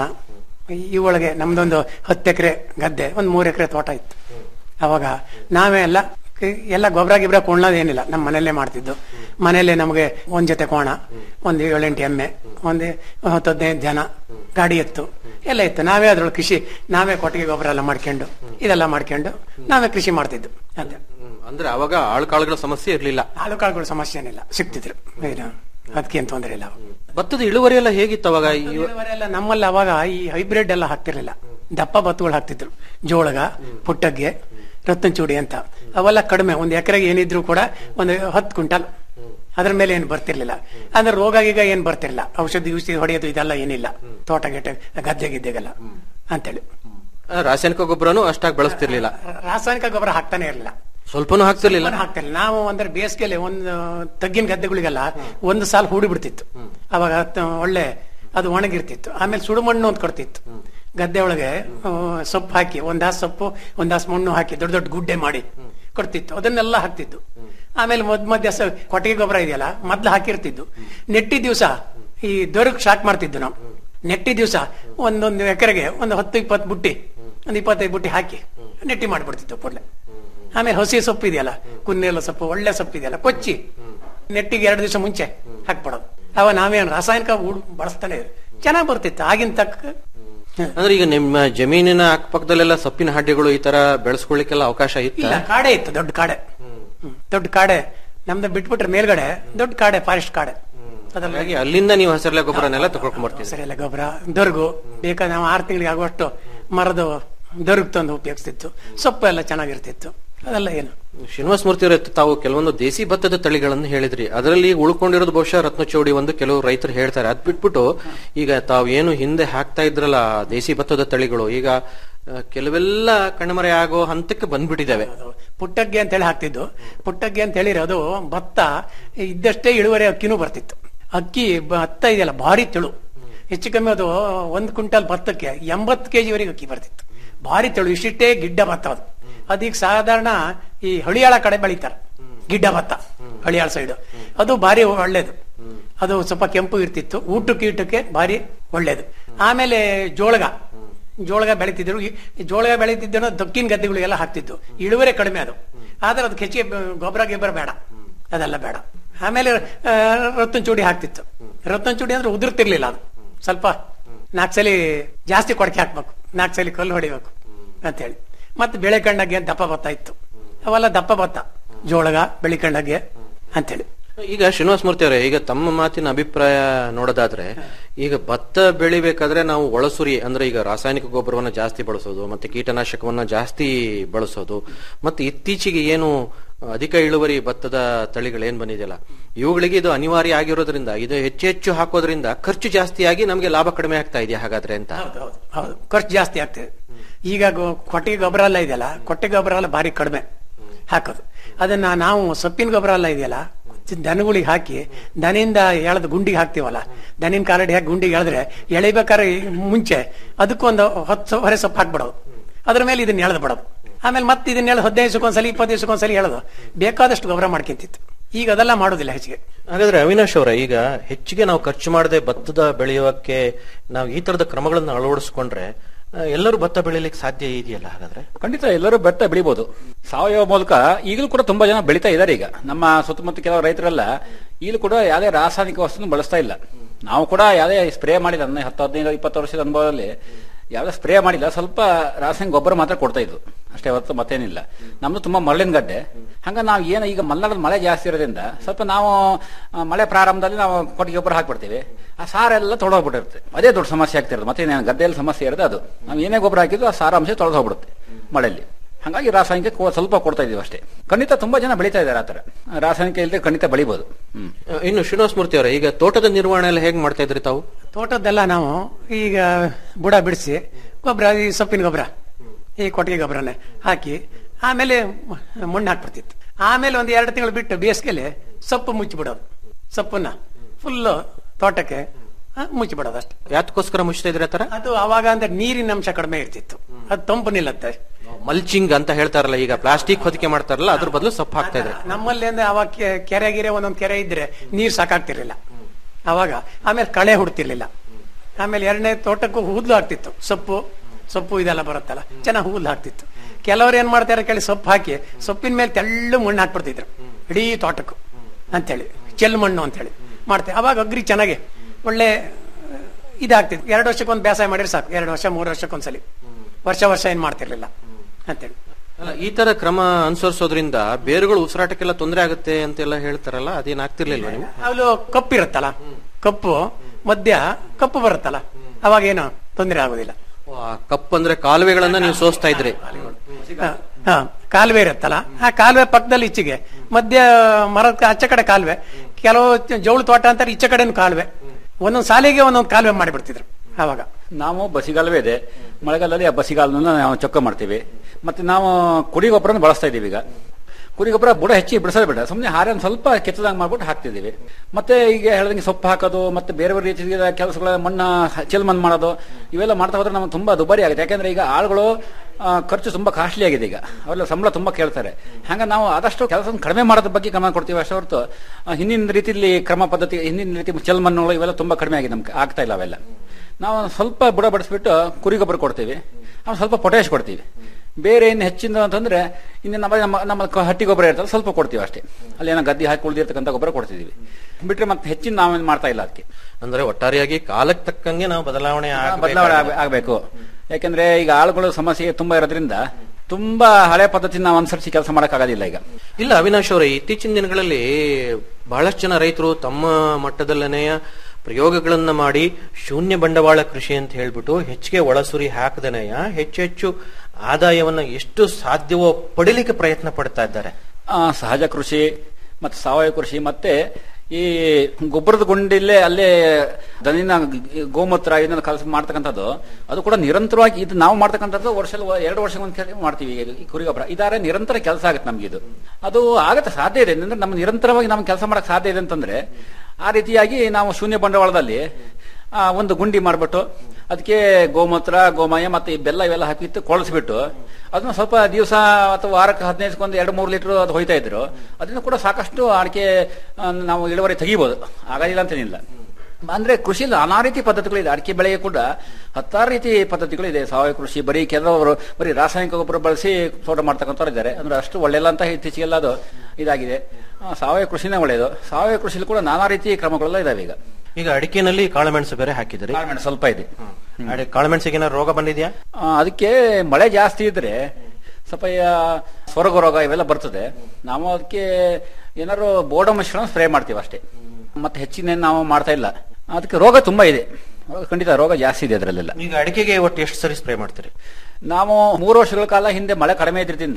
ಈ ಒಳಗೆ ನಮ್ದೊಂದು ಹತ್ತು ಎಕರೆ ಗದ್ದೆ ಒಂದ್ ಮೂರ್ ಎಕರೆ ತೋಟ ಇತ್ತು ಅವಾಗ ನಾವೇ ಎಲ್ಲ ಕ- ಎಲ್ಲ ಗೊಬ್ಬರ ಗಿಬ್ರ ಕೊಳ್ಳೋದೇನಿಲ್ಲ ನಮ್ಮ ಮನೆಯಲ್ಲೇ ಮಾಡ್ತಿದ್ದು ಮನೆಯಲ್ಲೇ ನಮಗೆ ಒಂದ್ ಜೊತೆ ಕೋಣ ಒಂದ್ ಏಳೆಂಟು ಎಮ್ಮೆ ಒಂದ್ ಹತ್ತು ಹದಿನೈದು ಜನ ಗಾಡಿ ಎತ್ತು ಎಲ್ಲ ಇತ್ತು ನಾವೇ ಅದ್ರೊಳಗೆ ಕೃಷಿ ನಾವೇ ಕೊಟ್ಟಿಗೆ ಗೊಬ್ಬರ ಎಲ್ಲ ಮಾಡ್ಕೊಂಡು ಇದೆಲ್ಲ ಮಾಡ್ಕೊಂಡು ನಾವೇ ಕೃಷಿ ಮಾಡ್ತಿದ್ದು ಅದೇ ಅಂದ್ರೆ ಅವಾಗ ಆಳು ಕಾಳುಗಳ ಸಮಸ್ಯೆ ಇರ್ಲಿಲ್ಲ ಹಾಲು ಕಾಳುಗಳ ಸಮಸ್ಯೆ ಏನಿಲ್ಲ ಸಿಗ್ತಿದ್ರು ಏನು ಅದಕ್ಕೆ ಏನ್ ತೊಂದರೆ ಇಲ್ಲ ಅವಾಗ. ಭತ್ತದ ಇಳುವರಿ ಎಲ್ಲ ಹೇಗಿತ್ತು ಅವಾಗ ಈ- ಇಳುವರೆಲ್ಲ ನಮ್ಮಲ್ಲಿ ಅವಾಗ ಈ ಹೈಬ್ರಿಡ್ ಎಲ್ಲ ಹಾಕ್ತಿರ್ಲಿಲ್ಲ ದಪ್ಪ ಭತ್ತಗಳು ಹಾಕ್ತಿದ್ರು ಜೋಳಗ ಪುಟ್ಟಗ್ಗೆ ರತ್ನಚೂಡಿ ಅಂತ ಅವೆಲ್ಲ ಕಡಿಮೆ ಒಂದು ಎಕರೆಗೆ ಏನಿದ್ರು ಕೂಡ ಒಂದು ಹತ್ತು ಕ್ವಿಂಟಲ್ ಅದ್ರ ಮೇಲೆ ಏನು ಬರ್ತಿರ್ಲಿಲ್ಲ ಅಂದ್ರೆ ರೋಗ ಗೀಗ ಏನ್ ಬರ್ತಿರ್ಲಿಲ್ಲ ಔಷಧಿ ಗಿಷಧಿ ಹೊಡೆಯೋದು ಇದೆಲ್ಲ ಏನಿಲ್ಲ ತೋಟ ಗಿಟ ಗದ್ದೆ ಗಿದ್ದೆಗೆಲ್ಲ ಅಂತೇಳಿ ಆ, ರಾಸಾಯನಿಕ ಗೊಬ್ಬರನು ಅಷ್ಟಾಗಿ ಬಳಸ್ತಿರ್ಲಿಲ್ಲ ರಾಸಾಯನಿಕ ಗೊಬ್ಬರ ಹಾಕ್ತಾನೆ ಇರಲಿಲ್ಲ ಸ್ವಲ್ಪನೂ ಹಾಕ್ತಿರ್ಲಿಲ್ಲ ಹಾಕ್ತಿಲ್ಲ ನಾವು ಅಂದ್ರೆ ಬೇಸಿಗೆಯಲ್ಲಿ ಒಂದು ತಗ್ಗಿನ ಗದ್ದೆಗಳಿಗೆಲ್ಲ ಒಂದು ಸಾಲ ಹೂಡಿ ಬಿಡ್ತಿತ್ತು ಅವಾಗ ತ- ಒಳ್ಳೆ ಅದು ಒಣಗಿರ್ತಿತ್ತು ಆಮೇಲೆ ಸುಡುಮಣ್ಣು ಅಂತ ಕೊಡ್ತಿತ್ತು ಗದ್ದೆ ಒಳಗೆ ಆ, ಸೊಪ್ಪು ಹಾಕಿ ಒಂದಾಸ್ ಸೊಪ್ಪು ಒಂದಾಸ್ ಮಣ್ಣು ಹಾಕಿ ದೊಡ್ಡ ದೊಡ್ಡ ಗುಡ್ಡೆ ಮಾಡಿ ಕೊಡ್ತಿತ್ತು ಅದನ್ನೆಲ್ಲ ಹಾಕ್ತಿದ್ದು ಆಮೇಲೆ ಮದ್ ಮಧ್ಯ ಸ- ಕೊಟ್ಟಿಗೆ ಗೊಬ್ಬರ ಇದೆಯಲ್ಲ ಮೊದ್ಲು ಹಾಕಿರ್ತಿದ್ದು ನೆಟ್ಟಿ ದಿವಸ ಈ ದೊರಕ್ ಶಾಕ್ ಮಾಡ್ತಿದ್ದು ನಾವು ನೆಟ್ಟಿ ದಿವಸ ಒಂದೊಂದು ಎಕರೆಗೆ ಒಂದು ಹತ್ತು ಇಪ್ಪತ್ತು ಬುಟ್ಟಿ ಒಂದು ಇಪ್ಪತ್ತೈದು ಬುಟ್ಟಿ ಹಾಕಿ ನೆಟ್ಟಿ ಮಾಡಿಬಿಡ್ತಿತ್ತು ಕೂಡಲೇ ಆಮೇಲೆ ಹಸಿ ಸೊಪ್ಪು ಇದೆಯಲ್ಲ ಕುನ್ನೆಲ್ಲ ಸೊಪ್ಪು ಒಳ್ಳೆ ಸೊಪ್ಪು ಇದೆಯಲ್ಲ ಕೊಚ್ಚಿ ನೆಟ್ಟಿಗೆ ಎರಡು ದಿವಸ ಮುಂಚೆ ಹಾಕ್ಬಿಡೋದು ಅವ ನಾವೇನು ರಾಸಾಯನಿಕ ಉಳ್ ಬಳಸ್ತಾನೆ ಚೆನ್ನಾಗಿ ಬರ್ತಿತ್ತು ಆಗಿನ ತಕ್ಕ ಅಂದ್ರೆ ಈಗ ನಿಮ್ಮ ಜಮೀನಿನ ಅಕ್ಕಪಕ್ಕದಲ್ಲೆಲ್ಲ ಸೊಪ್ಪಿನ ಹಾಡ್ಯಗಳು ಈ ತರ ಬೆಳೆಸ್ಕೊಳ್ಳಿಕ್ಕೆಲ್ಲ ಅವಕಾಶ ಇತ್ತ ಇಲ್ಲ ಕಾಡೆ ಇತ್ತು ದೊಡ್ಡ ಕಾಡೆ ಹ್ಮ್. ದೊಡ್ಡ ಕಾಡೆ ನಮ್ದು ಬಿಟ್ಬಿಟ್ರೆ ಮೇಲ್ಗಡೆ ದೊಡ್ಡ ಕಾಡೆ ಫಾರೆಸ್ಟ್ ಕಾಡೆ ಅದ್ರಲ್ಲಿ ಹಾಗಾಗಿ ಅಲ್ಲಿಂದ ನೀವು ಹಸಿರೆಲೆ ಗೊಬ್ಬರನೆಲ್ಲ ತಗೊಳ್ಕೊಂಡ್ ಬರ್ತೀರಿ ಸರಿಯಲ್ಲ ಗೊಬ್ಬರ ದೊರ್ಗು ಬೇಕಾದ್ರೆ ನಾವು ಆರು ತಿಂಗಳಿಗೆ ಆಗುವಷ್ಟು ಮರದ ದೊರಗು ತಂದು ಉಪಯೋಗಿಸ್ತಿತ್ತು ಸೊಪ್ಪು ಎಲ್ಲ ಚೆನ್ನಾಗಿರ್ತಿತ್ತು ಅದೆಲ್ಲ ಏನು ಶ್ರೀನಿವಾಸ ಮೂರ್ತಿ ಅವರೇ ತಾವು ಕೆಲವೊಂದು ದೇಸಿ ಭತ್ತದ ತಳಿಗಳನ್ನು ಹೇಳಿದ್ರಿ ಅದರಲ್ಲಿ ಈಗ ಉಳ್ಕೊಂಡಿರೋದು ಬಹುಶಃ ರತ್ನಚೌಡಿ ಒಂದು ಕೆಲವು ರೈತರು ಹೇಳ್ತಾರೆ ಅದ್ ಬಿಟ್ಬಿಟ್ಟು ಈಗ ತಾವು ಏನು ಹಿಂದೆ ಹಾಕ್ತಾ ಇದ್ರಲ್ಲ ದೇಸಿ ಭತ್ತದ ತಳಿಗಳು ಈಗ ಆ, ಕೆಲವೆಲ್ಲ ಕಣ್ಮರೆ ಆಗೋ ಹಂತಕ್ಕೆ ಬಂದ್ಬಿಟ್ಟಿದ್ದಾವೆ ಪುಟ್ಟಗ್ಗೆ ಅಂತ ಹೇಳಿ ಹಾಕ್ತಿದ್ದು ಪುಟ್ಟಗ್ಗೆ ಅಂತ ಹೇಳಿದ್ರೆ ಅದು ಭತ್ತ ಇದ್ದಷ್ಟೇ ಇಳುವರಿ ಅಕ್ಕಿನೂ ಬರ್ತಿತ್ತು ಅಕ್ಕಿ ಭತ್ತ ಇದೆಯಲ್ಲ ಭಾರಿ ತೆಳು ಹೆಚ್ಚು ಕಮ್ಮಿ ಅದು ಒಂದು ಕ್ವಿಂಟಲ್ ಭತ್ತಕ್ಕೆ ಎಂಬತ್ತು ಕೆಜಿವರೆಗೆ ಅಕ್ಕಿ ಬರ್ತಿತ್ತು ಭಾರಿ ತೆಳು ಇಷ್ಟಿಷ್ಟೇ ಗಿಡ್ಡ ಭತ್ತ ಅದು ಅದೀಗ ಸಾಧಾರಣ ಈ ಹಳಿಯಾಳ ಕಡೆ ಬೆಳಿತಾರೆ ಗಿಡ್ಡ ಭತ್ತ ಹಳಿಯಾಳ ಸೈಡ್ ಅದು ಭಾರಿ ಒಳ್ಳೇದು ಅದು ಸ್ವಲ್ಪ ಕೆಂಪು ಇರ್ತಿತ್ತು ಊಟಕ್ಕೆ ಈಟಕ್ಕೆ ಭಾರಿ ಒಳ್ಳೇದು ಆಮೇಲೆ ಜೋಳಗ ಜೋಳಗ ಬೆಳಿತಿದ್ರು ಈ ಜೋಳಗ ಬೆಳಿತಿದ್ದನ್ನು ದಕ್ಕಿನ ಗದ್ದೆಗಳಿಗೆಲ್ಲ ಹಾಕ್ತಿದ್ದು ಇಳುವರಿ ಕಡಿಮೆ ಅದು ಆದ್ರೆ ಅದಕ್ಕೆ ಹೆಚ್ಚಿಗೆ ಬ- ಗೊಬ್ಬರ ಗಿಬ್ಬರ ಬೇಡ ಅದೆಲ್ಲ ಬೇಡ ಆಮೇಲೆ ಆ, ರತ್ತನ್ ಚೂಡಿ ಹಾಕ್ತಿತ್ತು ರತ್ತನ್ ಚೂಡಿ ಅಂದ್ರೆ ಉದುರ್ತಿರ್ಲಿಲ್ಲ ಅದು ಸ್ವಲ್ಪ ನಾಲ್ಕು ಸಲ ಜಾಸ್ತಿ ಕೊಡಕೆ ಹಾಕ್ಬೇಕು ನಾಲ್ಕು ಸಲ ಕಲ್ಲು ಹೊಡಿಬೇಕು ಅಂತೇಳಿ ಮತ್ತೆ ಬೆಳೆ ಕಂಡಗೆ ದಪ್ಪ ಭತ್ತ ಇತ್ತು ಅವೆಲ್ಲ ದಪ್ಪ ಭತ್ತ ಜೋಳಗ ಬೆಳಿ ಕಂಡಗೆ ಅಂತೇಳಿ ಈಗ ಶ್ರೀನಿವಾಸ ಮೂರ್ತಿ ಅವರೇ ಈಗ ತಮ್ಮ ಮಾತಿನ ಅಭಿಪ್ರಾಯ ನೋಡೋದಾದ್ರೆ ಈಗ ಭತ್ತ ಬೆಳಿಬೇಕಾದ್ರೆ ನಾವು ಒಳಸುರಿ ಅಂದ್ರೆ ಈಗ ರಾಸಾಯನಿಕ ಗೊಬ್ಬರವನ್ನ ಜಾಸ್ತಿ ಬಳಸೋದು ಮತ್ತೆ ಕೀಟನಾಶಕವನ್ನ ಜಾಸ್ತಿ ಬಳಸೋದು ಮತ್ತೆ ಇತ್ತೀಚೆಗೆ ಏನು ಅಧಿಕ ಇಳುವರಿ ಭತ್ತದ ತಳಿಗಳು ಏನ್ ಬಂದಿದೆಯಲ್ಲ ಇವುಗಳಿಗೆ ಇದು ಅನಿವಾರ್ಯ ಆಗಿರೋದ್ರಿಂದ ಇದು ಹೆಚ್ಚು ಹೆಚ್ಚು ಹಾಕೋದ್ರಿಂದ ಖರ್ಚು ಜಾಸ್ತಿಯಾಗಿ ನಮಗೆ ಲಾಭ ಕಡಿಮೆ ಆಗ್ತಾ ಇದೆಯಾ ಹಾಗಾದ್ರೆ ಅಂತ ಹೌದು ಹೌದು ಖರ್ಚು ಜಾಸ್ತಿ ಆಗ್ತದೆ ಈಗ ಗೊ- ಕೊಟ್ಟಿಗೆ ಗೊಬ್ಬರ ಎಲ್ಲ ಇದೆಯಲ್ಲ ಕೊಟ್ಟಿಗೆ ಗೊಬ್ಬರ ಎಲ್ಲ ಭಾರಿ ಕಡಿಮೆ ಹಾಕೋದು ಅದನ್ನ ನಾವು ಸೊಪ್ಪಿನ ಗೊಬ್ಬರ ಎಲ್ಲ ಇದೆಯಲ್ಲ ದನಗಳಿಗೆ ಹಾಕಿ ದನಿಂದ ಎಳೆದು ಗುಂಡಿಗೆ ಹಾಕ್ತಿವಲ್ಲ ದನಿನ ಕಾಲಡಿ ಹಾಕಿ ಗುಂಡಿಗೆ ಎಳೆದ್ರೆ ಎಳಿಬೇಕಾದ್ರೆ ಈ ಮುಂಚೆ ಅದಕ್ಕೊಂದು ಹತ್ತು ಹೊರೆ ಸೊಪ್ಪು ಹಾಕ್ಬಿಡೋದು ಅದ್ರ ಮೇಲೆ ಇದನ್ನ ಎಳೆದು ಬಿಡೋದು ಆಮೇಲೆ ಮತ್ತೆ ಇದನ್ನ ಎಳೆದು ಹದಿನೈದು ದಿವಸಕ್ಕೊಂದ್ಸಲಿ ಇಪ್ಪತ್ತು ದಿವಸಕ್ಕೊಂದ್ಸಲಿ ಎಳೆದು ಬೇಕಾದಷ್ಟು ಗೊಬ್ಬರ ಮಾಡ್ಕೊಂತಿತ್ತು ಈಗ ಅದೆಲ್ಲ ಮಾಡೋದಿಲ್ಲ ಹೆಚ್ಚಿಗೆ ಹಾಗಾದ್ರೆ ಅವಿನಾಶ್ ಅವರ ಈಗ ಹೆಚ್ಚಿಗೆ ನಾವು ಖರ್ಚು ಮಾಡದೆ ಭತ್ತದ ಬೆಳೆಯೋಕೆ ನಾವು ಈ ತರದ ಕ್ರಮಗಳನ್ನು ಅಳವಡಿಸ್ಕೊಂಡ್ರೆ ಆ, ಎಲ್ಲರೂ ಭತ್ತ ಬೆಳಿಲಿಕ್ಕೆ ಸಾಧ್ಯ ಇದೆಯಲ್ಲ ಹಾಗಾದ್ರೆ ಖಂಡಿತ ಎಲ್ಲರೂ ಭತ್ತ ಬೆಳಿಬಹುದು ಸಾವಯವ ಮೂಲಕ ಈಗಲೂ ಕೂಡ ತುಂಬಾ ಜನ ಬೆಳೀತಾ ಇದ್ದಾರೆ ಈಗ ನಮ್ಮ ಸುತ್ತಮುತ್ತ ಕೆಲವು ರೈತರೆಲ್ಲ ಈಗಲೂ ಕೂಡ ಯಾವುದೇ ರಾಸಾಯನಿಕ ವಸ್ತುನ ಬಳಸ್ತಾ ಇಲ್ಲ ನಾವು ಕೂಡ ಯಾವುದೇ ಸ್ಪ್ರೇ ಮಾಡಿಲ್ಲ ನನ್ನ ಹತ್ತು ಹದಿನೈದು ಇಪ್ಪತ್ತು ವರ್ಷದ ಅನುಭವದಲ್ಲಿ ಯಾವುದೇ ಸ್ಪ್ರೇ ಮಾಡಿಲ್ಲ ಸ್ವಲ್ಪ ರಾಸಾಯನಿಕ ಗೊಬ್ಬರ ಮಾತ್ರ ಕೊಡ್ತಾ ಇದ್ವು ಅಷ್ಟೇ ಹೊರತು ಮತ್ತೇನಿಲ್ಲ ನಮ್ದು ತುಂಬಾ ಮರಳಿನ ಗಡ್ಡೆ ಹಂಗ ನಾವು ಏನು ಈಗ ಮಲೆನಾಡಲ್ಲಿ ಮಳೆ ಜಾಸ್ತಿ ಇರೋದ್ರಿಂದ ಸ್ವಲ್ಪ ನಾವು ಆ, ಮಳೆ ಪ್ರಾರಂಭದಲ್ಲಿ ನಾವು ಕೊಟ್ಟಿಗೆ ಗೊಬ್ಬರ ಹಾಕ್ಬಿಡ್ತೀವಿ ಆ ಸಾರೆಲ್ಲ ತೊಳೋಗ್ಬಿಟ್ಟಿರುತ್ತೆ ಅದೇ ದೊಡ್ಡ ಸಮಸ್ಯೆ ಆಗ್ತಿರೋದು ಮತ್ತೆ ಇನ್ನೇನು ಗದ್ದೆಯಲ್ಲಿ ಸಮಸ್ಯೆ ಇರೋದು ಅದು ನಾವು ಏನೇ ಗೊಬ್ಬರ ಹಾಕಿದ್ರು ಆ ಸಾರಾಂಶ ತೊಳೆದು ಹೋಗ್ಬಿಡುತ್ತೆ ಮಳೆಯಲ್ಲಿ ಹಾಗಾಗಿ ರಾಸಾಯನಿಕ ಕೊ- ಸ್ವಲ್ಪ ಕೊಡ್ತಾ ಇದೀವಿ ಅಷ್ಟೇ ಖಂಡಿತ ತುಂಬಾ ಜನ ಬೆಳೀತಾ ಇದ್ದಾರೆ ಆತರ ರಾಸಾಯನಿಕ ಇಲ್ಲದೆ ಖಂಡಿತ ಬೆಳಿಬಹುದು ಹ್ಮ್ ಆ, ಇನ್ನು ಶ್ರೀನಿವಾಸ ಮೂರ್ತಿ ಅವರೇ ಈಗ ತೋಟದ ನಿರ್ವಹಣೆ ಎಲ್ಲ ಹೇಗೆ ಮಾಡ್ತಾ ಇದ್ರಿ ತಾವು ತೋಟದ್ದೆಲ್ಲ ನಾವು ಈಗ ಬುಡ ಬಿಡಿಸಿ ಗೊಬ್ಬರ ಈ ಸೊಪ್ಪಿನ ಗೊಬ್ಬರ ಈ ಕೊಟ್ಟಿಗೆ ಗೊಬ್ಬರನೇ ಹಾಕಿ ಆಮೇಲೆ ಮ- ಮಣ್ಣು ಹಾಕ್ಬಿಡ್ತಿತ್ತು ಆಮೇಲೆ ಒಂದು ಎರಡು ತಿಂಗಳು ಬಿಟ್ಟು ಬೇಸಿಗೆಲಿ ಸೊಪ್ಪು ಮುಚ್ಚಿಬಿಡೋದು ಸೊಪ್ಪನ್ನ ಫುಲ್ಲು ತೋಟಕ್ಕೆ ಆ, ಮುಚ್ಚಿಬಿಡೋದು ಅಷ್ಟೇ ಯಾತಕ್ಕೋಸ್ಕರ ಮುಚ್ತಾ ಇದ್ರಿ ಆತರ ಅದು ಅವಾಗ ಅಂದ್ರೆ ನೀರಿನ ಅಂಶ ಕಡಿಮೆ ಇರ್ತಿತ್ತು ಅದು ತಂಪು ನಿಲ್ಲತ್ತೆ ಮಲ್ಚಿಂಗ್ ಅಂತ ಹೇಳ್ತಾರಲ್ಲ ಈಗ ಪ್ಲಾಸ್ಟಿಕ್ ಹೊದಿಕೆ ಮಾಡ್ತಾರಲ್ಲ ಅದ್ರ ಬದಲು ಸೊಪ್ಪು ಹಾಕ್ತಾ ಇದ್ರೆ ನಮ್ಮಲ್ಲಿ ಅಂದ್ರೆ ಅವಾಗ ಕೆ- ಕೆರೆ ಗಿರೆ ಒಂದೊಂದು ಕೆರೆ ಇದ್ರೆ ನೀರ್ ಸಾಕಾಗ್ತಿರ್ಲಿಲ್ಲ ಅವಾಗ ಆಮೇಲೆ ಕಳೆ ಹುಡ್ತಿರ್ಲಿಲ್ಲ ಆಮೇಲೆ ಎರಡನೇ ತೋಟಕ್ಕೂ ಹೂದ್ಲು ಆಗ್ತಿತ್ತು ಸೊಪ್ಪು ಸೊಪ್ಪು ಇದೆಲ್ಲ ಬರುತ್ತಲ್ಲ ಚೆನ್ನಾಗಿ ಹೂದ್ಲು ಹಾಕ್ತಿತ್ತು ಕೆಲವರು ಏನ್ ಮಾಡ್ತಾರೆ ಕೇಳಿ ಸೊಪ್ಪು ಹಾಕಿ ಸೊಪ್ಪಿನ ಮೇಲೆ ತೆಳ್ಳು ಮಣ್ಣು ಹಾಕ್ಬಿಡ್ತಿದ್ರು ಇಡೀ ತೋಟಕ್ಕೂ ಅಂತೇಳಿ ಚೆಲ್ ಮಣ್ಣು ಅಂತೇಳಿ ಮಾಡ್ತೇವೆ ಅವಾಗ ಅಗ್ರಿ ಚೆನ್ನಾಗಿ ಒಳ್ಳೆ ಆ, ಇದಾಗ್ತಿತ್ತು ಎರಡು ವರ್ಷಕ್ಕೊಂದು ಬೇಸಾಯ ಮಾಡಿದ್ರೆ ಸಾಕು ಎರಡು ವರ್ಷ ಮೂರು ವರ್ಷಕ್ಕೊಂದ್ಸಲಿ ವರ್ಷ ವರ್ಷ ಏನ್ ಮಾಡ್ತಿರ್ಲಿಲ್ಲ ಅಂತೇಳಿ ಅಲ್ಲ ಈ ತರ ಕ್ರಮ ಅನುಸರಿಸೋದ್ರಿಂದ ಬೇರುಗಳು ಉಸಿರಾಟಕ್ಕೆಲ್ಲ ತೊಂದರೆ ಆಗುತ್ತೆ ಅಂತೆಲ್ಲ ಹೇಳ್ತಾರಲ್ಲ ಅದೇನ್ ಆಗ್ತಿರ್ಲಿಲ್ವಾ ನೀವು ಅದು ಕಪ್ಪು ಇರುತ್ತಲ್ಲ ಕಪ್ಪು ಮಧ್ಯ ಕಪ್ಪು ಬರುತ್ತಲ್ಲ ಅವಾಗ ಏನು ತೊಂದರೆ ಆಗೋದಿಲ್ಲ ಆ ಕಪ್ ಅಂದ್ರೆ ಕಾಲುವೆಗಳನ್ನ ನೀವು ಸೋಸ್ತಾ ಇದ್ರಿ ಹ, ಹ, ಕಾಲುವೆ ಇರುತ್ತಲ್ಲ ಆ ಕಾಲುವೆ ಪಕ್ಕದಲ್ಲಿ ಈಚೆಗೆ ಮಧ್ಯ ಮರದ ಆಚೆ ಕಡೆ ಕಾಲುವೆ ಕೆಲವು ಜವಳು ತೋಟ ಅಂತಾರೆ ಈಚೆ ಕಡೆನೂ ಕಾಲುವೆ ಒಂದೊಂದು ಸಾಲಿಗೆ ಒಂದೊಂದು ಕಾಲುವೆ ಮಾಡಿಬಿಡ್ತಿದ್ರು ಅವಾಗ ನಾವು ಬಸಿಗಾಲವೇ ಇದೆ ಮಳೆಗಾಲದಲ್ಲಿ ಆ ಬಸಿಗಾಲನ್ನ ನಾವು ಚೊಕ್ಕ ಮಾಡ್ತೀವಿ ಮತ್ತೆ ನಾವು ಕುಡಿ ಗೊಬ್ಬರನ ಬಳಸ್ತಾ ಇದೀವಿ ಈಗ ಕುರಿ ಗೊಬ್ಬರ ಬುಡ ಹೆಚ್ಚಿ ಬಿಡಿಸೋದು ಬೇಡ ಸುಮ್ಮನೆ ಹಾರನ್ ಸ್ವಲ್ಪ ಕೆತ್ತದಂಗೆ ಮಾಡ್ಬಿಟ್ಟು ಹಾಕ್ತಿದೀವಿ ಮತ್ತೆ ಈಗ ಹೇಳ್ದಂಗೆ ಸೊಪ್ಪು ಹಾಕೋದು ಮತ್ತೆ ಬೇರೆ ಬೇರೆ ರೀತಿಯ ಕೆಲಸಗಳ ಮಣ್ಣ ಚೆಲ್ ಮಣ್ಣು ಮಾಡೋದು ಇವೆಲ್ಲ ಮಾಡ್ತಾ ಹೋದ್ರೆ ನಮಗೆ ತುಂಬಾ ದುಬಾರಿ ಆಗುತ್ತೆ ಯಾಕಂದ್ರೆ ಈಗ ಆಳುಗಳು ಆ, ಖರ್ಚು ತುಂಬಾ ಕಾಸ್ಟ್ಲಿ ಆಗಿದೆ ಈಗ ಅವೆಲ್ಲ ಸಂಬಳ ತುಂಬಾ ಕೇಳ್ತಾರೆ ಹಂಗ ನಾವು ಆದಷ್ಟು ಕೆಲಸ ಕಡಿಮೆ ಮಾಡೋದ್ರ ಬಗ್ಗೆ ಗಮನ ಕೊಡ್ತೀವಿ ಅಷ್ಟೇ ಹೊರತು ಆ, ಹಿಂದಿನ ರೀತಿಯಲ್ಲಿ ಕ್ರಮ ಪದ್ಧತಿ ಹಿಂದಿನ ರೀತಿ ಚೆಲ್ ಮಣ್ಣುಗಳು ಇವೆಲ್ಲ ತುಂಬಾ ಕಡಿಮೆ ಆಗಿದೆ ನಮ್ಗೆ ಆಗ್ತಾ ಇಲ್ಲ ಅವೆಲ್ಲ ನಾವು ಸ್ವಲ್ಪ ಬುಡ ಬಡಿಸ್ಬಿಟ್ಟು ಕುರಿ ಗೊಬ್ಬರ ಕೊಡ್ತೀವಿ ಆಮೇಲೆ ಸ್ವಲ್ಪ ಪೊಟ್ಯಾಶ್ ಕೊಡ್ತೀವಿ ಬೇರೆ ಏನು ಹೆಚ್ಚಿನ ಅಂತಂದ್ರೆ ಇನ್ನು ನಮ್ಮ ನಮ್ಮ ನಮ್ಮ ಕ- ಹಟ್ಟಿ ಗೊಬ್ಬರ ಇರ್ತದೆ ಸ್ವಲ್ಪ ಕೊಡ್ತೀವಿ ಅಷ್ಟೇ ಅಲ್ಲಿ ಏನೋ ಗದ್ದೆ ಹಾಕಿ ಉಳಿದಿರ್ತಕ್ಕಂಥ ಗೊಬ್ಬರ ಕೊಡ್ತಿದೀವಿ ಬಿಟ್ರೆ ಮತ್ತೆ ಹೆಚ್ಚಿನ ನಾವೇನು ಮಾಡ್ತಾ ಇಲ್ಲ ಅದಕ್ಕೆ ಅಂದ್ರೆ ಒಟ್ಟಾರೆಯಾಗಿ ಕಾಲಕ್ಕೆ ತಕ್ಕಂಗೆ ನಾವು ಬದಲಾವಣೆ ಆಗ್ಬೇಕು. ಬದಲಾವಣೆ ಆಗ್- ಆಗ್ಬೇಕು ಯಾಕಂದ್ರೆ ಈಗ ಆಳುಗಳ ಸಮಸ್ಯೆ ತುಂಬಾ ಇರೋದ್ರಿಂದ ತುಂಬಾ ಹಳೆ ಪದ್ಧತಿ ನಾವು ಅನುಸರಿಸಿ ಕೆಲಸ ಮಾಡಕ್ಕಾಗೋದಿಲ್ಲ ಈಗ ಇಲ್ಲ ಅವಿನಾಶ್ ಅವರೇ ಇತ್ತೀಚಿನ ದಿನಗಳಲ್ಲಿ ಬಹಳಷ್ಟು ಜನ ರೈತರು ತಮ್ಮ ಮಟ್ಟದಲ್ಲನೆಯ ಪ್ರಯೋಗಗಳನ್ನ ಮಾಡಿ ಶೂನ್ಯ ಬಂಡವಾಳ ಕೃಷಿ ಅಂತ ಹೇಳ್ಬಿಟ್ಟು ಹೆಚ್ಚಿಗೆ ಒಳಸುರಿ ಹಾಕದನೆಯ ಹೆಚ್ಚು ಹೆಚ್ಚು ಆದಾಯವನ್ನ ಎಷ್ಟು ಸಾಧ್ಯವೋ ಪಡಿಲಿಕ್ಕೆ ಪ್ರಯತ್ನ ಪಡ್ತಾ ಇದ್ದಾರೆ ಆ, ಸಹಜ ಕೃಷಿ ಮತ್ತೆ ಸಾವಯವ ಕೃಷಿ ಮತ್ತೆ ಈ ಗೊಬ್ಬರದ ಗುಂಡಿಲ್ಲೇ ಅಲ್ಲೇ ದನಿನ ಗೋಮೂತ್ರ ಇದನ್ನ ಕಲಸಿ ಮಾಡ್ತಕ್ಕಂಥದ್ದು ಅದು ಕೂಡ ನಿರಂತರವಾಗಿ ಇದು ನಾವು ಮಾಡ್ತಕ್ಕಂಥದ್ದು ವರ್ಷ ಎರಡು ವರ್ಷಕ್ಕೆ ಮಾಡ್ತೀವಿ ಈಗ ಈ ಕುರಿ ಗೊಬ್ಬರ ಇದಾರೆ ನಿರಂತರ ಕೆಲಸ ಆಗುತ್ತೆ ನಮ್ಗೆ ಇದು ಅದು ಆಗತ್ತೆ ಸಾಧ್ಯ ಇದೆ ಅಂದ್ರೆ ನಮ್ಮ ನಿರಂತರವಾಗಿ ನಮ್ಗೆ ಕೆಲಸ ಮಾಡಕ್ ಸಾಧ್ಯ ಇದೆ ಅಂತಂದ್ರೆ ಆ ರೀತಿಯಾಗಿ ನಾವು ಶೂನ್ಯ ಬಂಡವಾಳದಲ್ಲಿ ಆ, ಒಂದು ಗುಂಡಿ ಮಾಡ್ಬಿಟ್ಟು ಅದಕ್ಕೆ ಗೋಮೂತ್ರ ಗೋಮಯ ಮತ್ತೆ ಈ ಬೆಲ್ಲ ಇವೆಲ್ಲ ಹಾಕಿತ್ತು ಕೊಳಸ್ಬಿಟ್ಟು ಅದನ್ನ ಸ್ವಲ್ಪ ದಿವಸ ಅಥವಾ ವಾರಕ್ಕೆ ಹದಿನೈದು ಒಂದು ಎರಡು ಮೂರು ಲೀಟರ್ ಅದು ಹೋಯ್ತಾ ಇದ್ರು ಅದರಿಂದ ಕೂಡ ಸಾಕಷ್ಟು ಅಡಿಕೆ ಆ, ನಾವು ಇಳುವರಿ ತೆಗಿಬಹುದು ಆಗೋದಿಲ್ಲ ಅಂತೇನಿಲ್ಲ ಅಂದ್ರೆ ಕೃಷಿಯಲ್ಲಿ ನಾನಾ ರೀತಿ ಪದ್ಧತಿಗಳಿದೆ ಅಡಿಕೆ ಬೆಳೆಗೆ ಕೂಡ ಹತ್ತಾರು ರೀತಿ ಪದ್ಧತಿಗಳಿದೆ ಸಾವಯವ ಕೃಷಿ ಬರೀ ಕೆಲವರು ಬರೀ ರಾಸಾಯನಿಕ ಗೊಬ್ಬರ ಬಳಸಿ ತೋಟ ಮಾಡ್ತಕ್ಕಂಥವ್ರು ಇದ್ದಾರೆ ಅಂದ್ರೆ ಅಷ್ಟು ಒಳ್ಳೆಯಲ್ಲ ಅಂತ ಇತ್ತೀಚೆಗೆಲ್ಲ ಅದು ಇದಾಗಿದೆ ಆ, ಸಾವಯವ ಕೃಷಿನೇ ಒಳ್ಳೆಯದು ಸಾವಯವ ಕೃಷಿಲಿ ಕೂಡ ನಾನಾ ರೀತಿ ಕ್ರಮಗಳೆಲ್ಲ ಇದಾವೆ ಈಗ ಈಗ ಅಡಿಕೆನಲ್ಲಿ ಕಾಳುಮೆಣಸು ಬೇರೆ ಹಾಕಿದ್ರಿ ಕಾಳುಮೆಣಸು ಸ್ವಲ್ಪ ಇದೆ ಅಡಿ- ಕಾಳುಮೆಣಸಿಗೆ ಏನಾದ್ರು ರೋಗ ಬಂದಿದ್ಯಾ ಆ, ಅದಕ್ಕೆ ಮಳೆ ಜಾಸ್ತಿ ಇದ್ರೆ ಸ್ವಲ್ಪ ಈ, ಆ, ಸ್ವರ್ಗ ರೋಗ ಇವೆಲ್ಲ ಬರ್ತದೆ ನಾವು ಅದಕ್ಕೆ ಏನಾದ್ರು ಬೋರ್ಡ ಮಿಶ್ರಣ ಸ್ಪ್ರೇ ಮಾಡ್ತೀವಿ ಅಷ್ಟೇ ಮತ್ತೆ ಹೆಚ್ಚಿನ ನಾವು ಮಾಡ್ತಾ ಇಲ್ಲ ಅದಕ್ಕೆ ರೋಗ ತುಂಬಾ ಇದೆ ರೋಗ ಖಂಡಿತ ರೋಗ ಜಾಸ್ತಿ ಇದೆ ಅದರಲ್ಲೆಲ್ಲ ಈಗ ಅಡಿಕೆಗೆ ಒಟ್ಟು ಎಷ್ಟು ಸರಿ ಸ್ಪ್ರೇ ಮಾಡ್ತೀರಿ ನಾವು ಮೂರು ವರ್ಷಗಳ ಕಾಲ ಹಿಂದೆ ಮಳೆ ಕಡಿಮೆ ಇದ್ರಿಂದ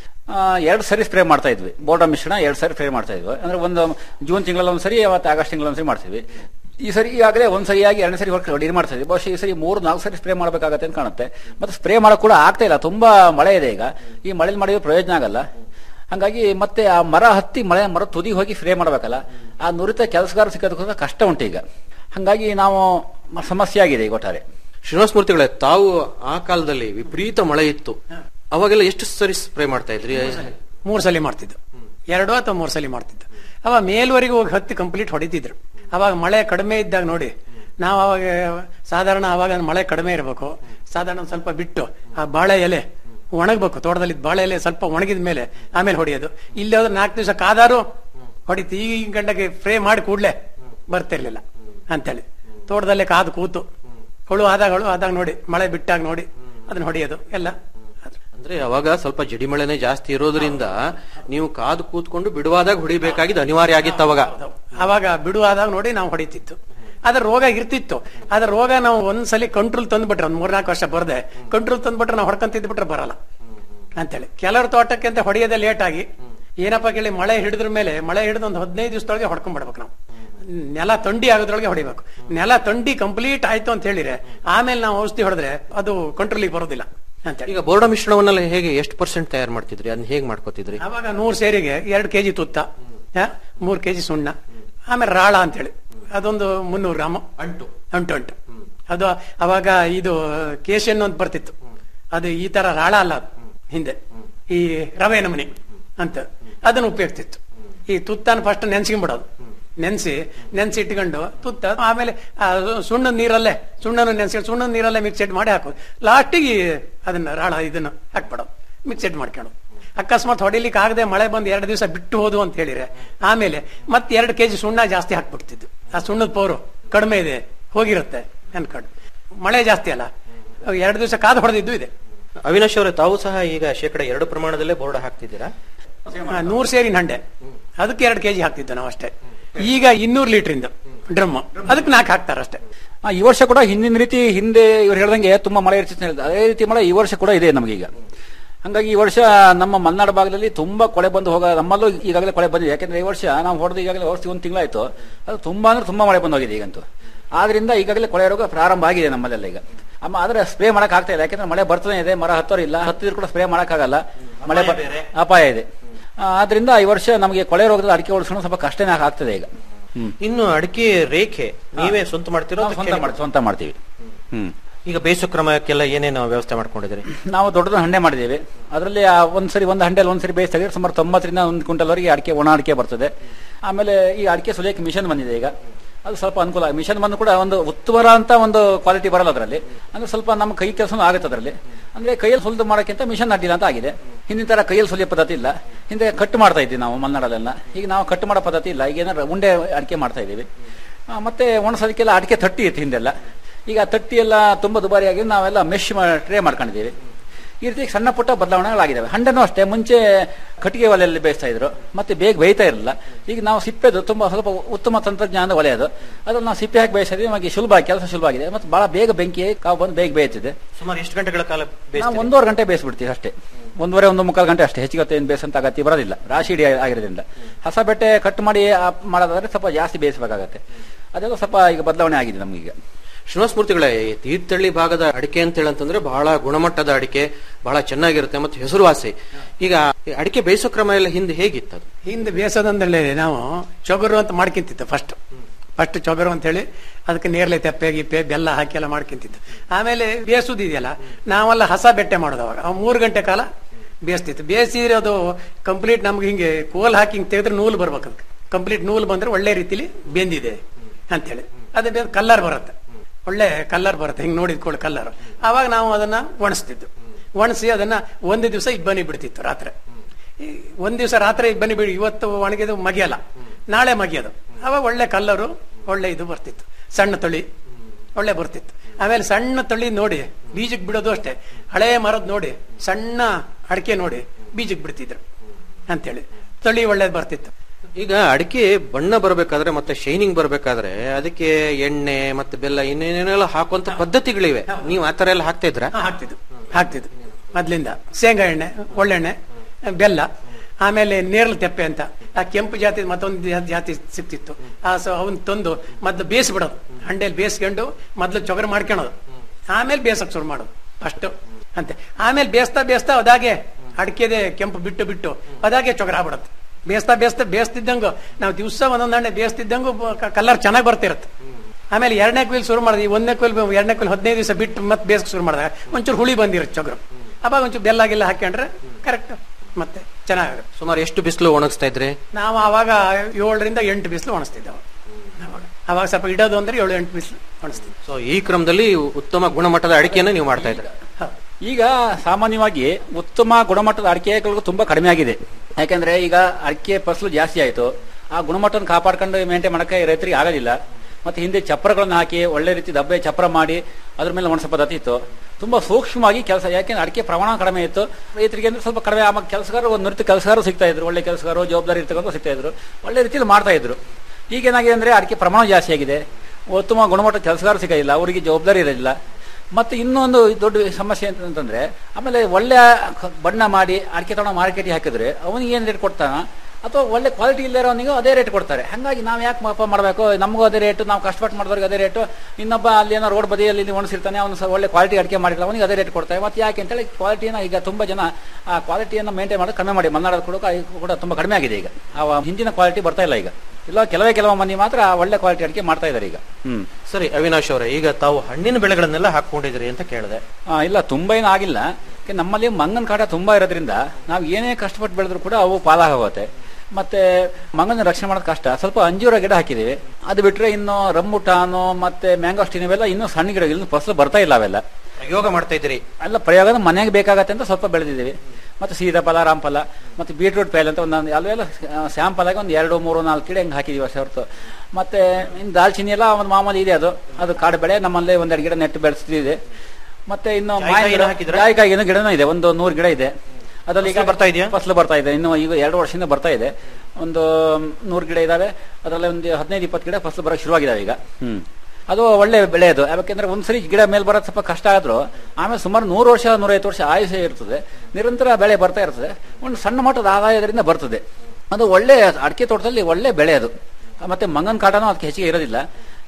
ಎರಡು ಸರಿ ಸ್ಪ್ರೇ ಮಾಡ್ತಾ ಇದ್ವಿ ಬೋರ್ಡ ಮಿಶ್ರಣ ಎರಡು ಸರಿ ಸ್ಪ್ರೇ ಮಾಡ್ತಾ ಇದ್ವಿ ಅಂದ್ರೆ ಒಂದು ಜೂನ್ ತಿಂಗಳಲ್ಲಿ ಒಂದ್ಸರಿ ಮತ್ತೆ ಆಗಸ್ಟ್ ತಿಂಗಳಲ್ಲಿ ಒಂದ್ಸರಿ ಮಾಡ್ತೀವಿ ಈ ಸರಿ ಈಗಾಗಲೇ ಒಂದ್ ಸರಿಯಾಗಿ ಎರಡನೇ ಸರಿ ಹೊರಗೆ ರೆಡಿ ಮಾಡ್ತಾ ಇದ್ವಿ ಬಹುಶಃ ಈ ಸರಿ ಮೂರು ನಾಲ್ಕು ಸರಿ ಸ್ಪ್ರೇ ಮಾಡಬೇಕಾಗತ್ತೆ ಅಂತ ಕಾಣುತ್ತೆ ಮತ್ತೆ ಸ್ಪ್ರೇ ಮಾಡಕ್ ಕೂಡ ಆಗ್ತಾ ಇಲ್ಲ ತುಂಬಾ ಮಳೆ ಇದೆ ಈಗ ಈ ಮಳೆಲಿ ಮಾಡಿದ್ರೆ ಪ್ರಯೋಜನ ಆಗಲ್ಲ ಹಂಗಾಗಿ ಮತ್ತೆ ಆ ಮರ ಹತ್ತಿ ಮಳೆ ಮರ ತುದಿ ಹೋಗಿ ಸ್ಪ್ರೇ ಮಾಡಬೇಕಲ್ಲ ಆ ನುರಿತ ಕೆಲಸಗಾರ ಸಿಕ್ಕೋದಕ್ಕೋಸ್ಕರ ಕಷ್ಟ ಉಂಟು ಈಗ ಹಂಗಾಗಿ ನಾವು ಮ- ಸಮಸ್ಯೆ ಆಗಿದೆ ಈಗ ಒಟ್ಟಾರೆ ಶ್ರೀನಿವಾಸ ಮೂರ್ತಿಗಳೇ ತಾವು ಆ ಕಾಲದಲ್ಲಿ ವಿಪರೀತ ಮಳೆ ಇತ್ತು ಅವಾಗೆಲ್ಲ ಎಷ್ಟು ಸರಿ ಸ್ಪ್ರೇ ಮಾಡ್ತಾ ಇದ್ರಿ ಮೂರು ಸಲ ಮಾಡ್ತಿದ್ದು ಎರಡು ಅಥವಾ ಮೂರು ಸಲ ಮಾಡ್ತಿದ್ದು ಅವ ಮೇಲ್ವರೆಗೆ ಹೋಗಿ ಹತ್ತಿ ಕಂಪ್ಲೀಟ್ ಹೊಡಿತಿದ್ರು ಅವಾಗ ಮಳೆ ಕಡಿಮೆ ಇದ್ದಾಗ ನೋಡಿ ನಾವು ಅವಾಗ ಸಾಧಾರಣ ಅವಾಗ ಮಳೆ ಕಡಿಮೆ ಇರಬೇಕು ಸಾಧಾರಣ ಒಂದ್ ಸ್ವಲ್ಪ ಬಿಟ್ಟು ಆ ಬಾಳೆ ಎಲೆ ಒಣಗ್ಬೇಕು ತೋಟದಲ್ಲಿ ಬಾಳೆ ಎಲೆ ಸ್ವಲ್ಪ ಒಣಗಿದ ಮೇಲೆ ಆಮೇಲೆ ಹೊಡೆಯೋದು ಇಲ್ಲಿ ಹೋದ್ರೆ ನಾಲ್ಕು ದಿವಸ ಕಾದಾರು ಹೊಡಿತು ಈ ಗಂಟೆಗೆ ಫ್ರೇ ಮಾಡಿ ಕೂಡ್ಲೆ ಬರ್ತಿರ್ಲಿಲ್ಲ ಅಂತೇಳಿ ತೋಟದಲ್ಲೇ ಕಾದು ಕೂತು ಹುಳು ಆದಾಗ ಹುಳು ಆದಾಗ ನೋಡಿ ಮಳೆ ಬಿಟ್ಟಾಗ ನೋಡಿ ಅದನ್ನ ಹೊಡೆಯೋದು ಎಲ್ಲ ಅಂದ್ರೆ ಅವಾಗ ಸ್ವಲ್ಪ ಜಡಿಮಳೆನೆ ಜಾಸ್ತಿ ಇರೋದ್ರಿಂದ ನೀವು ಕಾದು ಕೂತ್ಕೊಂಡು ಬಿಡುವಾದಾಗ ಹೊಡಿಬೇಕಾಗಿದ್ದು ಅನಿವಾರ್ಯ ಆಗಿತ್ತು ಅವಾಗ ಅವಾಗ ಬಿಡುವಾದಾಗ ನೋಡಿ ನಾವು ಹೊಡಿತಿತ್ತು ಅದ್ರ ರೋಗ ಇರ್ತಿತ್ತು ಅದ್ರ ರೋಗ ನಾವು ಒಂದ್ಸಲಿ ಕಂಟ್ರೋಲ್ ತಂದ್ಬಿಟ್ರೆ ಒಂದ್ ಮೂರ್ನಾಲ್ಕು ವರ್ಷ ಬರ್ದೆ ಕಂಟ್ರೋಲ್ ತಂದ್ಬಿಟ್ರೆ ನಾವು ಹೊಡ್ಕೊಂತಿದ್ ಬಿಟ್ರೆ ಬರಲ್ಲ ಅಂತೇಳಿ ಕೆಲವ್ರ ತೋಟಕ್ಕೆ ಅಂತ ಹೊಡೆಯೋದೇ ಲೇಟ್ ಆಗಿ ಏನಪ್ಪ ಕೇಳಿ ಮಳೆ ಹಿಡಿದ್ರ ಮೇಲೆ ಮಳೆ ಹಿಡಿದು ಒಂದು ಹದಿನೈದು ದಿವಸದೊಳಗೆ ಹೊಡ್ಕೊಂಡ್ಬಿಡ್ಬೇಕು ನಾವು ನೆಲ ತಂಡಿ ಆಗೋದ್ರೊಳಗೆ ಹೊಡಿಬೇಕು ನೆಲ ತಂಡಿ ಕಂಪ್ಲೀಟ್ ಆಯ್ತು ಅಂತ ಹೇಳಿದ್ರೆ ಆಮೇಲೆ ನಾವು ಔಷಧಿ ಹೊಡೆದ್ರೆ ಅದು ಕಂಟ್ರೋಲಿಗೆ ಬರೋದಿಲ್ಲ ಅಂತೇಳಿ ಈಗ ಬೋರ್ಡ ಮಿಶ್ರಣವನ್ನೆಲ್ಲ ಹೇಗೆ ಎಷ್ಟು ಪರ್ಸೆಂಟ್ ತಯಾರು ಮಾಡ್ತಿದ್ರಿ ಅದನ್ನ ಹೇಗೆ ಮಾಡ್ಕೋತಿದ್ರಿ ಅವಾಗ ನೂರು ಸೇರಿಗೆ ಎರಡು ಕೆಜಿ ತುತ್ತ ಆ, ಮೂರ್ ಕೆಜಿ ಸುಣ್ಣ ಆಮೇಲೆ ರಾಳ ಅಂತೇಳಿ ಅದೊಂದು ಮುನ್ನೂರು ಗ್ರಾಮ್ ಅಂಟು ಅಂಟು ಅಂಟು ಅದು ಅವಾಗ ಇದು ಕೇಶನ್ ಅಂತ ಬರ್ತಿತ್ತು ಅದು ಈ ತರ ರಾಳ ಅಲ್ಲ ಅದು ಹಿಂದೆ ಈ ರವೆ ನಮೂನಿ ಅಂತ ಅದನ್ನು ಉಪಯೋಗಿಸ್ತಿತ್ತು ಈ ತುತ್ತನ ಫಸ್ಟ್ ನೆನ್ಸ್ಕೊಂಡ್ಬಿಡೋದು ನೆನ್ಸಿ ನೆನ್ಸಿ ಇಟ್ಕೊಂಡು ತುತ್ತ ಆಮೇಲೆ ಆ ಸುಣ್ಣದ ನೀರಲ್ಲೇ ಸುಣ್ಣನ ನೆನ್ಸ್ಕೊಂಡು ಸುಣ್ಣದ ನೀರಲ್ಲೇ ಮಿಕ್ಸೆಡ್ ಮಾಡಿ ಹಾಕೋದು ಲಾಸ್ಟಿಗೆ ಅದನ್ನ ರಾಳ ಇದನ್ನ ಹಾಕ್ಬಿಡೋದು ಮಿಕ್ಸೆಡ್ ಮಾಡ್ಕೊಂಡು ಅಕಸ್ಮಾತ್ ಹೊಡಿಲಿಕ್ಕೆ ಆಗದೆ ಮಳೆ ಬಂದು ಎರಡು ದಿವಸ ಬಿಟ್ಟು ಹೋದು ಅಂತ ಹೇಳಿದ್ರೆ ಆಮೇಲೆ ಮತ್ತೆ ಎರಡು ಕೆಜಿ ಸುಣ್ಣ ಜಾಸ್ತಿ ಹಾಕ್ಬಿಡ್ತಿದ್ದು ಆ ಸುಣ್ಣದ ಪೌರು ಕಡಿಮೆ ಇದೆ ಹೋಗಿರುತ್ತೆ ಅನ್ಕೊಂಡು ಮಳೆ ಜಾಸ್ತಿ ಅಲ್ಲ ಅವು ಎರಡು ದಿವಸ ಕಾದು ಹೊಡೆದಿದ್ದು ಇದೆ ಅವಿನಾಶ್ ಅವರೇ ತಾವು ಸಹ ಈಗ ಶೇಕಡ ಎರಡು ಪ್ರಮಾಣದಲ್ಲೇ ಬೋರ್ಡ ಹಾಕ್ತಿದ್ದೀರಾ ಆ, ನೂರು ಸೇರಿನ ಹಂಡೆ ಅದಕ್ಕೆ ಎರಡು ಕೆಜಿ ಹಾಕ್ತಿದ್ದು ನಾವು ಅಷ್ಟೇ ಈಗ ಇನ್ನೂರು ಲೀಟ್ರಿಂದ ಡ್ರಮ್ ಅದಕ್ಕೆ ನಾಲ್ಕು ಹಾಕ್ತಾರ ಅಷ್ಟೇ ಆ, ಈ ವರ್ಷ ಕೂಡ ಹಿಂದಿನ ರೀತಿ ಹಿಂದೆ ಇವ್ರು ಹೇಳ್ದಂಗೆ ತುಂಬಾ ಮಳೆ ಇರ್ತಿತ್ತು ಅಂತ ಹೇಳಿದ್ರು. ಅದೇ ರೀತಿ ಮಳೆ ಈ ವರ್ಷ ಕೂಡ ಇದೆ ನಮಗೀಗ ಹಂಗಾಗಿ ಈ ವರ್ಷ ನಮ್ಮ ಮಲೆನಾಡು ಭಾಗದಲ್ಲಿ ತುಂಬಾ ಕೊಳೆ ಬಂದು ಹೋಗ ನಮ್ಮಲ್ಲೂ ಈಗಾಗಲೇ ಕೊಳೆ ಬಂದಿದೆ ಯಾಕಂದ್ರೆ ಈ ವರ್ಷ ನಾವು ಹೊಡೆದು ಈಗಾಗಲೇ ವರ್ಷ ಒಂದು ತಿಂಗಳಾಯ್ತು ಅದು ತುಂಬಾ ಅಂದ್ರೆ ತುಂಬಾ ಮಳೆ ಬಂದು ಹೋಗಿದೆ ಈಗಂತೂ ಆದ್ರಿಂದ ಈಗಾಗಲೇ ಕೊಳೆ ರೋಗ ಪ್ರಾರಂಭ ಆಗಿದೆ ನಮ್ಮಲ್ಲೆಲ್ಲ ಈಗ ಅಮ್ಮ ಆದ್ರೆ ಸ್ಪ್ರೇ ಮಾಡಕ್ ಆಗ್ತಾ ಇಲ್ಲ ಯಾಕಂದ್ರೆ ಮಳೆ ಬರ್ತಾನೆ ಇದೆ ಮರ ಹತ್ತೋರು ಇಲ್ಲ ಹತ್ತಿದ್ರು ಕೂಡ ಸ್ಪ್ರೇ ಆಗಲ್ಲ ಮಳೆ ಬರ್- ಅಪಾಯ ಇದೆ ಆ, ಆದ್ರಿಂದ ಈ ವರ್ಷ ನಮಗೆ ಕೊಳೆ ರೋಗದ ಅಡಿಕೆ ಓಡಿಸೋಣ ಸ್ವಲ್ಪ ಕಷ್ಟನೇ ಆಗ್ತದೆ ಈಗ ಹ್ಮ್ ಇನ್ನು ಅಡಿಕೆ ರೇಖೆ ನೀವೇ ಸ್ವಂತ ಮಾಡ್ತಿರೋ ನಾವು ಸ್ವಂತ ಮಾಡಿ ಸ್ವಂತ ಮಾಡ್ತೀವಿ ಹ್ಮ್ ಈಗ ಬೇಸು ಕ್ರಮಕ್ಕೆಲ್ಲ ಏನೇನು ವ್ಯವಸ್ಥೆ ಮಾಡ್ಕೊಂಡಿದ್ದೀರಿ ನಾವು ದೊಡ್ಡದು ಹಂಡೆ ಮಾಡಿದ್ದೀವಿ ಅದರಲ್ಲಿ ಆ ಒಂದ್ಸರಿ ಒಂದು ಹಂಡೆಲ್ ಒಂದ್ಸರಿ ಬೇಯಿಸಿ ತೆಗೆದ್ರೆ ಸುಮಾರು ತೊಂಬತ್ತರಿಂದ ಒಂದು ಕ್ವಿಂಟಲ್ವರೆಗೆ ಅಡಿಕೆ ಒಣ ಅಡಿಕೆ ಬರ್ತದೆ ಆಮೇಲೆ ಈ ಅಡಿಕೆ ಸುಲಿಯಕ್ಕೆ ಮಿಷನ್ ಬಂದಿದೆ ಈಗ ಅದು ಸ್ವಲ್ಪ ಅನುಕೂಲ ಮಿಷನ್ ಬಂದು ಕೂಡ ಒಂದು ಉತ್ತಮರ ಅಂತ ಒಂದು ಕ್ವಾಲಿಟಿ ಬರಲ್ಲ ಅದರಲ್ಲಿ ಅಂದ್ರೆ ಸ್ವಲ್ಪ ನಮ್ಮ ಕೈ ಕೆಲಸನೂ ಆಗುತ್ತೆ ಅದರಲ್ಲಿ ಅಂದ್ರೆ ಕೈಯಲ್ಲಿ ಸುಲಿದು ಮಾಡೋಕ್ಕಿಂತ ಮಿಷನ್ ಅಡ್ಡಿಲ್ಲ ಅಂತ ಆಗಿದೆ ಹಿಂದಿನ ತರ ಕೈಯಲ್ಲಿ ಸುಲಿಯೋ ಪದ್ಧತಿ ಇಲ್ಲ ಹಿಂದೆ ಕಟ್ ಮಾಡ್ತಾ ಇದ್ವಿ ನಾವು ಮಲೆನಾಡಲ್ಲೆಲ್ಲ ಈಗ ನಾವು ಕಟ್ ಮಾಡೋ ಪದ್ಧತಿ ಇಲ್ಲ ಈಗ ಏನಾದ್ರು ಉಂಡೆ ಅಡಿಕೆ ಮಾಡ್ತಾ ಇದ್ದೀವಿ ಆ, ಮತ್ತೆ ಒಣಸೋದಕ್ಕೆಲ್ಲ ಅಡಿಕೆ ತಟ್ಟಿ ಇತ್ತು ಹಿಂದೆಲ್ಲ ಈಗ ಆ ತಟ್ಟಿ ಎಲ್ಲ ತುಂಬಾ ದುಬಾರಿ ಆಗಿ ನಾವೆಲ್ಲ ಮೆಶ್ ಟ್ರೇ ಮಾಡ್ಕೊಂಡಿದ್ದೀವಿ ಈ ರೀತಿ ಸಣ್ಣ ಪುಟ್ಟ ಬದಲಾವಣೆಗಳಾಗಿದ್ದಾವೆ ಹಂಡೆನೂ ಅಷ್ಟೇ ಮುಂಚೆ ಕಟ್ಟಿಗೆ ಒಲೆಯಲ್ಲಿ ಬೇಯಿಸ್ತಾ ಇದ್ರು ಮತ್ತೆ ಬೇಗ ಬೇಯ್ತಾ ಇರಲಿಲ್ಲ ಈಗ ನಾವು ಸಿಪ್ಪೆದು ತುಂಬಾ ಸ್ವಲ್ಪ ಉತ್ತಮ ತಂತ್ರಜ್ಞಾನದ ಒಲೆ ಅದು ಅದ್ರಲ್ಲಿ ನಾವು ಸಿಪ್ಪೆ ಹಾಕಿ ಬೇಯಿಸಿದ್ವಿ ನಮಗೆ ಸುಲಭ ಕೆಲಸ ಸುಲಭ ಆಗಿದೆ ಮತ್ತೆ ಬಹಳ ಬೇಗ ಬೆಂಕಿ ಕಾವು ಬಂದು ಬೇಗ ಬೇಯ್ತಿದೆ ಸುಮಾರು ಎಷ್ಟು ಗಂಟೆಗಳ ಕಾಲ ನಾವು ಬೇಯಿಸ್ತೀರಿ? ಒಂದೂವರೆ ಗಂಟೆ ಬೇಯಿಸ್ಬಿಡ್ತೀವಿ ಅಷ್ಟೇ ಒಂದೂವರೆ ಒಂದು ಮುಕ್ಕಾಲು ಗಂಟೆ ಅಷ್ಟೇ ಹೆಚ್ಚಿಗೆ ಹೊತ್ತು ಏನು ಬೇಯಿಸಂತ ಅಗತ್ಯ ಬರೋದಿಲ್ಲ ರಾಶಿ ಇಡಿ ಆಗಿರೋದ್ರಿಂದ ಹೊಸ ಬೆಟ್ಟೆ ಕಟ್ ಮಾಡಿ ಆ ಮಾಡೋದಾದ್ರೆ ಸ್ವಲ್ಪ ಜಾಸ್ತಿ ಬೇಯಿಸಬೇಕಾಗತ್ತೆ ಅದೆಲ್ಲ ಸ್ವಲ್ಪ ಈಗ ಬದಲಾವಣೆ ಆಗಿದೆ ನಮಗೀಗ ಶ್ರೀನಿವಾಸ ಮೂರ್ತಿಗಳೇ ಈ ತೀರ್ಥಹಳ್ಳಿ ಭಾಗದ ಅಡಿಕೆ ಅಂತ ಹೇಳಂತಂದ್ರೆ ಬಹಳ ಗುಣಮಟ್ಟದ ಅಡಿಕೆ ಬಹಳ ಚೆನ್ನಾಗಿರುತ್ತೆ ಮತ್ತು ಹೆಸರುವಾಸಿ ಈಗ ಈ ಅಡಿಕೆ ಬೇಯಿಸೋ ಕ್ರಮ ಎಲ್ಲ ಹಿಂದೆ ಹೇಗಿತ್ತು ಅದು ಹಿಂದೆ ಬೇಸೋದಂದ್ರೆ ನಾವು ಚೊಗರು ಅಂತ ಮಾಡ್ಕೊಂತಿತ್ತು ಫಸ್ಟ್ ಫಸ್ಟ್ ಚೊಗರು ಅಂತ ಹೇಳಿ ಅದಕ್ಕೆ ನೇರ್ಲೆ ತೆಪ್ಪೆ ಗಿಪ್ಪೆ ಬೆಲ್ಲ ಹಾಕಿ ಎಲ್ಲ ಮಾಡ್ಕೊಂತಿತ್ತು ಆಮೇಲೆ ಬೇಯಿಸೋದಿದೆಯಲ್ಲ ನಾವೆಲ್ಲ ಹಸ ಬೆಟ್ಟೆ ಮಾಡೋದು ಅವಾಗ ಅವಾಗ ಮೂರು ಗಂಟೆ ಕಾಲ ಬೇಯಿಸ್ತಿತ್ತು ಬೇಯಿಸಿದ್ರೆ ಅದು ಕಂಪ್ಲೀಟ್ ನಮ್ಗೆ ಹಿಂಗೆ ಕೋಲ್ ಹಾಕಿ ಹಿಂಗೆ ತೆಗೆದ್ರೆ ನೂಲು ಬರ್ಬೇಕು ಅದಕ್ಕೆ ಕಂಪ್ಲೀಟ್ ನೂಲು ಬಂದ್ರೆ ಒಳ್ಳೆ ರೀತಿಲಿ ಬೆಂದಿದೆ ಅಂತೇಳಿ ಅದು ಕಲ್ಲರ್ ಬರುತ್ತೆ ಒಳ್ಳೆ ಕಲ್ಲರ್ ಬರುತ್ತೆ ಹಿಂಗೆ ನೋಡಿದ್ಕೊಳ್ಳಿ ಕಲ್ಲರ್ ಆವಾಗ ನಾವು ಅದನ್ನ ಒಣಸ್ತಿದ್ದು ಒಣಸಿ ಅದನ್ನ ಒಂದು ದಿವಸ ಇಬ್ಬನಿ ಬಿಡ್ತಿತ್ತು ರಾತ್ರಿ ಈ ಒಂದ್ ದಿವಸ ರಾತ್ರಿ ಬನ್ನಿ ಬಿಡಿ ಇವತ್ತು ಒಣಗಿದು ಮಗಿಯಲ್ಲ ನಾಳೆ ಮಗಿಯೋದು ಅವಾಗ ಒಳ್ಳೆ ಕಲ್ಲರು ಒಳ್ಳೆ ಇದು ಬರ್ತಿತ್ತು ಸಣ್ಣ ತಳಿ ಒಳ್ಳೆ ಬರ್ತಿತ್ತು ಆಮೇಲೆ ಸಣ್ಣ ತಳಿ ನೋಡಿ ಬೀಜಕ್ಕೆ ಬಿಡೋದು ಅಷ್ಟೇ ಹಳೆ ಮರದ್ ನೋಡಿ ಸಣ್ಣ ಅಡಿಕೆ ನೋಡಿ ಬೀಜಕ್ಕೆ ಬಿಡ್ತಿದ್ರು ಅಂತೇಳಿ ತಳಿ ಒಳ್ಳೇದು ಬರ್ತಿತ್ತು ಈಗ ಅಡಿಕೆ ಬಣ್ಣ ಬರಬೇಕಾದ್ರೆ ಮತ್ತೆ ಶೈನಿಂಗ್ ಬರಬೇಕಾದ್ರೆ ಅದಕ್ಕೆ ಎಣ್ಣೆ ಮತ್ತೆ ಬೆಲ್ಲ ಇನ್ನೇನೇನೆಲ್ಲ ಹಾಕುವಂತ ಪದ್ಧತಿಗಳಿವೆ ನೀವು ಆತರ ಎಲ್ಲ ಹಾಕ್ತಾ ಇದ್ರ ಹಾ, ಹಾಕ್ತಿದ್ದು ಹಾಕ್ತಿದ್ದು ಮೊದ್ಲಿಂದ ಶೇಂಗಾ ಎಣ್ಣೆ ಒಳ್ಳೆಣ್ಣೆ ಬೆಲ್ಲ ಆಮೇಲೆ ನೇರಳು ತೆಪ್ಪೆ ಅಂತ ಆ ಕೆಂಪು ಜಾತಿ ಮತ್ತೊಂದು ಜಾ- ಜಾತಿ ಸಿಕ್ತಿತ್ತು ಆ ಸೊ ಅವನ್ ತಂದು ಮೊದ್ಲು ಬೇಯಿಸ್ಬಿಡೋದು ಹಂಡೆಯಲ್ಲಿ ಬೇಯಿಸ್ಕೊಂಡು ಮೊದ್ಲು ಚೊಗರು ಮಾಡ್ಕೊಳೋದು ಆಮೇಲೆ ಬೇಸಕ್ ಶುರು ಮಾಡೋದು ಫಸ್ಟ್ ಅಂತೆ ಆಮೇಲೆ ಬೇಯಿಸ್ತಾ ಬೇಯಿಸ್ತಾ ಅದಾಗೆ ಅಡಿಕೆದೆ ಕೆಂಪು ಬಿಟ್ಟು ಬಿಟ್ಟು ಅದಾಗೆ ಚೊಗರ ಆಗ್ಬಿಡತ್ತೆ ಬೇಯಿಸ್ತಾ ಬೇಯಿಸ್ತಾ ಬೇಯಿಸ್ತಿದ್ದಂಗು ನಾವು ದಿವಸ ಒಂದೊಂದು ಹಣ್ಣೆ ಬೇಯಿಸ್ತಿದ್ದಂಗು ಕಲರ್ ಚೆನ್ನಾಗಿ ಬರ್ತಿರತ್ತೆ ಆಮೇಲೆ ಎರಡನೇ ಕುಯ್ಲ್ ಶುರು ಮಾಡಿದ್ವಿ ಒಂದನೇ ಕುಯ್ಲ್ ಎರಡನೇ ಕುಯ್ಲ್ ಹದಿನೈದು ದಿವಸ ಬಿಟ್ಟು ಮತ್ತೆ ಬೇಸಕ್ ಶುರು ಮಾಡಿದಾಗ ಒಂಚೂರು ಹುಳಿ ಬಂದಿರುತ್ತೆ ಚೊಗರು ಅವಾಗ ಒಂಚೂರು ಬೆಲ್ಲ ಗಿಲ್ಲ ಹಾಕೊಂಡ್ರೆ ಕರೆಕ್ಟ್ ಮತ್ತೆ ಚೆನ್ನಾಗುತ್ತೆ ಸುಮಾರು ಎಷ್ಟು ಬಿಸಿಲು ಒಣಗಿಸ್ತಾ ಇದ್ರಿ ನಾವು ಅವಾಗ ಏಳರಿಂದ ಎಂಟು ಬಿಸಿಲು ಒಣಸ್ತಿದ್ದೆವು ಅವಾಗ ಅವಾಗ ಸ್ವಲ್ಪ ಇಡೋದು ಅಂದ್ರೆ ಏಳು ಎಂಟು ಬಿಸಿಲು ಒಣಸ್ತಿದ್ವಿ ಸೊ ಈ ಕ್ರಮದಲ್ಲಿ ಉತ್ತಮ ಗುಣಮಟ್ಟದ ಅಡಿಕೆಯನ್ನು ನೀವು ಮಾಡ್ತಾ ಇದ್ರಿ ಈಗ ಸಾಮಾನ್ಯವಾಗಿ ಉತ್ತಮ ಗುಣಮಟ್ಟದ ಅಡಿಕೆಗಳು ತುಂಬಾ ಕಡಿಮೆ ಆಗಿದೆ ಯಾಕಂದ್ರೆ ಈಗ ಅಡಿಕೆ ಫಸಲು ಜಾಸ್ತಿ ಆಯ್ತು ಆ ಗುಣಮಟ್ಟವನ್ನು ಕಾಪಾಡ್ಕೊಂಡು ಮೇಂಟೈನ್ ಮಾಡಕ್ಕೆ ರೈತರಿಗೆ ಆಗೋದಿಲ್ಲ ಮತ್ತೆ ಹಿಂದೆ ಚಪ್ರಗಳನ್ನು ಹಾಕಿ ಒಳ್ಳೆ ರೀತಿ ದಬ್ಬೆ ಚಪ್ರ ಮಾಡಿ ಅದ್ರ ಮೇಲೆ ಒಣಸೋ ಪದ್ಧತಿ ಇತ್ತು ತುಂಬಾ ಸೂಕ್ಷ್ಮವಾಗಿ ಕೆಲಸ ಯಾಕೆಂದ್ರೆ ಅಡಿಕೆ ಪ್ರಮಾಣ ಕಡಿಮೆ ಇತ್ತು ರೈತರಿಗೆ ಅಂದ್ರೆ ಸ್ವಲ್ಪ ಕಡಿಮೆ ಆವಾಗ ಕೆಲಸಗಾರರು ಒಂದು ರೀತಿ ಕೆಲಸಗಾರರು ಸಿಗ್ತಾ ಇದ್ರು ಒಳ್ಳೆ ಕೆಲಸಗಾರರು ಜವಾಬ್ದಾರಿ ಇರ್ತಕ್ಕಂಥ ಸಿಗ್ತಾ ಇದ್ರು ಒಳ್ಳೆ ರೀತಿಯಲ್ಲಿ ಮಾಡ್ತಾ ಇದ್ರು ಈಗ ಏನಾಗಿದೆ ಅಂದ್ರೆ ಅಡಿಕೆ ಪ್ರಮಾಣ ಜಾಸ್ತಿ ಆಗಿದೆ ಉತ್ತಮ ಗುಣಮಟ್ಟದ ಕೆಲಸಗಾರ ಸಿಗೋದಿಲ್ಲ ಅವರಿಗೆ ಜವಾಬ್ದಾರಿ ಇರೋದಿಲ್ಲ ಮತ್ತೆ ಇನ್ನೊಂದು ದೊಡ್ಡ ಸಮಸ್ಯೆ ಅಂತಂದ್ರೆ ಆಮೇಲೆ ಒಳ್ಳೆ ಕ- ಬಣ್ಣ ಮಾಡಿ ಅಡಿಕೆ ತಗೊಂಡು ಮಾರ್ಕೆಟಿಗೆ ಹಾಕಿದ್ರೆ ಅವನಿಗೆ ಏನ್ ರೇಟ್ ಕೊಡ್ತಾನ ಅಥವಾ ಒಳ್ಳೆ ಕ್ವಾಲಿಟಿ ಇಲ್ಲರೋನಿಗೂ ಅದೇ ರೇಟ್ ಕೊಡ್ತಾರೆ ಹಂಗಾಗಿ ನಾವು ಯಾಕೆ ಮಾಪ ಮಾಡಬೇಕು ನಮಗೂ ಅದೇ ರೇಟ್ ನಾವು ಕಷ್ಟಪಟ್ಟು ಮಾಡಿದವ್ರಿಗೆ ಅದೇ ರೇಟು ಇನ್ನೊಬ್ಬ ಅಲ್ಲಿ ಏನೋ ರೋಡ್ ಬದಿಯಲ್ಲಿ ಇಲ್ಲಿ ಒಣಸಿರ್ತಾನೆ ಅವನು ಸ- ಒಳ್ಳೆ ಕ್ವಾಲಿಟಿ ಅಡಿಕೆ ಮಾಡಿಲ್ಲ ಅವನಿಗೆ ಅದೇ ರೇಟ್ ಕೊಡ್ತಾರೆ ಮತ್ತೆ ಯಾಕೆ ಅಂತೇಳಿ ಕ್ವಾಲಿಟಿನ ಈಗ ತುಂಬಾ ಜನ ಆ ಕ್ವಾಲಿಟಿಯನ್ನು ಮೇಂಟೈನ್ ಮಾಡೋದು ಕಡಿಮೆ ಮಾಡಿ ಮಲ್ನಾಡೋದು ಕೂಡ ಕೂಡ ತುಂಬಾ ಕಡಿಮೆ ಆಗಿದೆ ಈಗ ಆ ಹಿಂದಿನ ಕ್ವಾಲಿಟಿ ಬರ್ತಾ ಇಲ್ಲ ಈಗ ಇಲ್ಲ ಕೆಲವೇ ಕೆಲವು ಮಂದಿ ಮಾತ್ರ ಒಳ್ಳೆ ಕ್ವಾಲಿಟಿ ಅಡಿಕೆ ಮಾಡ್ತಾ ಇದ್ದಾರೆ ಈಗ ಹ್ಮ್ ಸರಿ ಅವಿನಾಶ್ ಅವರೇ ಈಗ ತಾವು ಹಣ್ಣಿನ ಬೆಳೆಗಳನ್ನೆಲ್ಲ ಹಾಕೊಂಡಿದ್ರಿ ಅಂತ ಕೇಳಿದೆ ಆ, ಇಲ್ಲ ತುಂಬಾ ಏನು ಆಗಿಲ್ಲ ಯಾಕೆ ನಮ್ಮಲ್ಲಿ ಮಂಗನ ಕಾಟ ತುಂಬಾ ಇರೋದ್ರಿಂದ ನಾವು ಏನೇ ಕಷ್ಟಪಟ್ಟು ಬೆಳೆದ್ರು ಕೂಡ ಅವು ಪಾಲಾಗೋಗುತ್ತೆ ಮತ್ತೆ ಮಂಗನ ರಕ್ಷಣೆ ಮಾಡೋದು ಕಷ್ಟ ಸ್ವಲ್ಪ ಅಂಜೂರ ಗಿಡ ಹಾಕಿದೀವಿ ಅದು ಬಿಟ್ರೆ ಇನ್ನು ರಮ್ಮುಟಾನು ಮತ್ತೆ ಮ್ಯಾಂಗೋಸ್ಟಿನ್ ಇವೆಲ್ಲ ಇನ್ನೂ ಸಣ್ಣ ಗಿಡ ಇನ್ನು ಫಸಲು ಬರ್ತಾ ಇಲ್ಲ ಅವೆಲ್ಲ ಯೋಗ ಮಾಡ್ತಾ ಇದ್ದೀರಿ ಅಲ್ಲ ಪ್ರಯೋಗ ಮನೆಗೆ ಬೇಕಾಗತ್ತೆ ಅಂತ ಸ್ವಲ್ಪ ಬೆಳೆದಿದ್ದೀವಿ ಮತ್ತೆ ಸೀತಾಫಲ ರಾಮಫಲ ಮತ್ತೆ ಬೀಟ್ರೂಟ್ ಪೇಲ್ ಅಂತ ಒಂದೊಂದು ಅಲ್ಲೆಲ್ಲ ಸ್ಯಾಂಪಲ್ ಆಗಿ ಒಂದು ಎರಡು ಮೂರು ನಾಲ್ಕು ಗಿಡ ಹೆಂಗೆ ಹಾಕಿದೀವಿ ವರ್ಷ ಹೊರತು ಮತ್ತೆ ಇನ್ನು ದಾಲ್ಚಿನ್ನಿ ಎಲ್ಲ ಒಂದು ಮಾಮೂಲಿ ಇದೆ ಅದು ಅದು ಕಾಡು ಬೆಳೆ ನಮ್ಮಲ್ಲೇ ಒಂದೆರಡು ಗಿಡ ನೆಟ್ಟು ಬೆಳೆಸ್ತಿದೆ ಮತ್ತೆ ಇನ್ನು ಜಾಯಿಕಾಯಿ ಮಾವಿನ ಗಿಡ ಗಿಡ ಹಾಕಿದ್ರಾ? ಜಾಯಿಕಾಯಿ ಏನೋ ಗಿಡನೂ ಇದೆ ಒಂದು ನೂರು ಗಿಡ ಇದೆ ಅದ್ರಲ್ಲಿ ಈಗ ಫಸಲು ಬರ್ತಾ ಇದೆಯಾ? ಫಸಲು ಬರ್ತಾ ಇದೆ ಇನ್ನು ಈಗ ಎರಡು ವರ್ಷದಿಂದ ಬರ್ತಾ ಇದೆ ಒಂದು ನೂರು ಗಿಡ ಇದಾವೆ ಅದರಲ್ಲಿ ಒಂದು ಹದಿನೈದು ಇಪ್ಪತ್ತು ಗಿಡ ಫಸಲು ಬರೋಕೆ ಶುರುವಾಗಿದಾವೆ ಈಗ ಹ್ಮ್ ಅದು ಒಳ್ಳೆ ಬೆಳೆ ಅದು ಯಾಕೆಂದ್ರೆ ಒಂದ್ಸರಿ ಗಿಡ ಮೇಲೆ ಬರೋದು ಸ್ವಲ್ಪ ಕಷ್ಟ ಆದ್ರೂ ಆಮೇಲೆ ಸುಮಾರು ನೂರು ವರ್ಷ ನೂರೈವತ್ತು ವರ್ಷ ಆಯುಷ್ಯ ಇರ್ತದೆ ನಿರಂತರ ಬೆಳೆ ಬರ್ತಾ ಇರ್ತದೆ ಒಂದು ಸಣ್ಣ ಮಟ್ಟದ ಆದಾಯದಿಂದ ಬರ್ತದೆ ಅದು ಒಳ್ಳೆ ಅಡಿಕೆ ತೋಟದಲ್ಲಿ ಒಳ್ಳೆ ಬೆಳೆ ಅದು ಮತ್ತೆ ಮಂಗನ ಕಾಟನೂ ಅದಕ್ಕೆ ಹೆಚ್ಚಿಗೆ ಇರೋದಿಲ್ಲ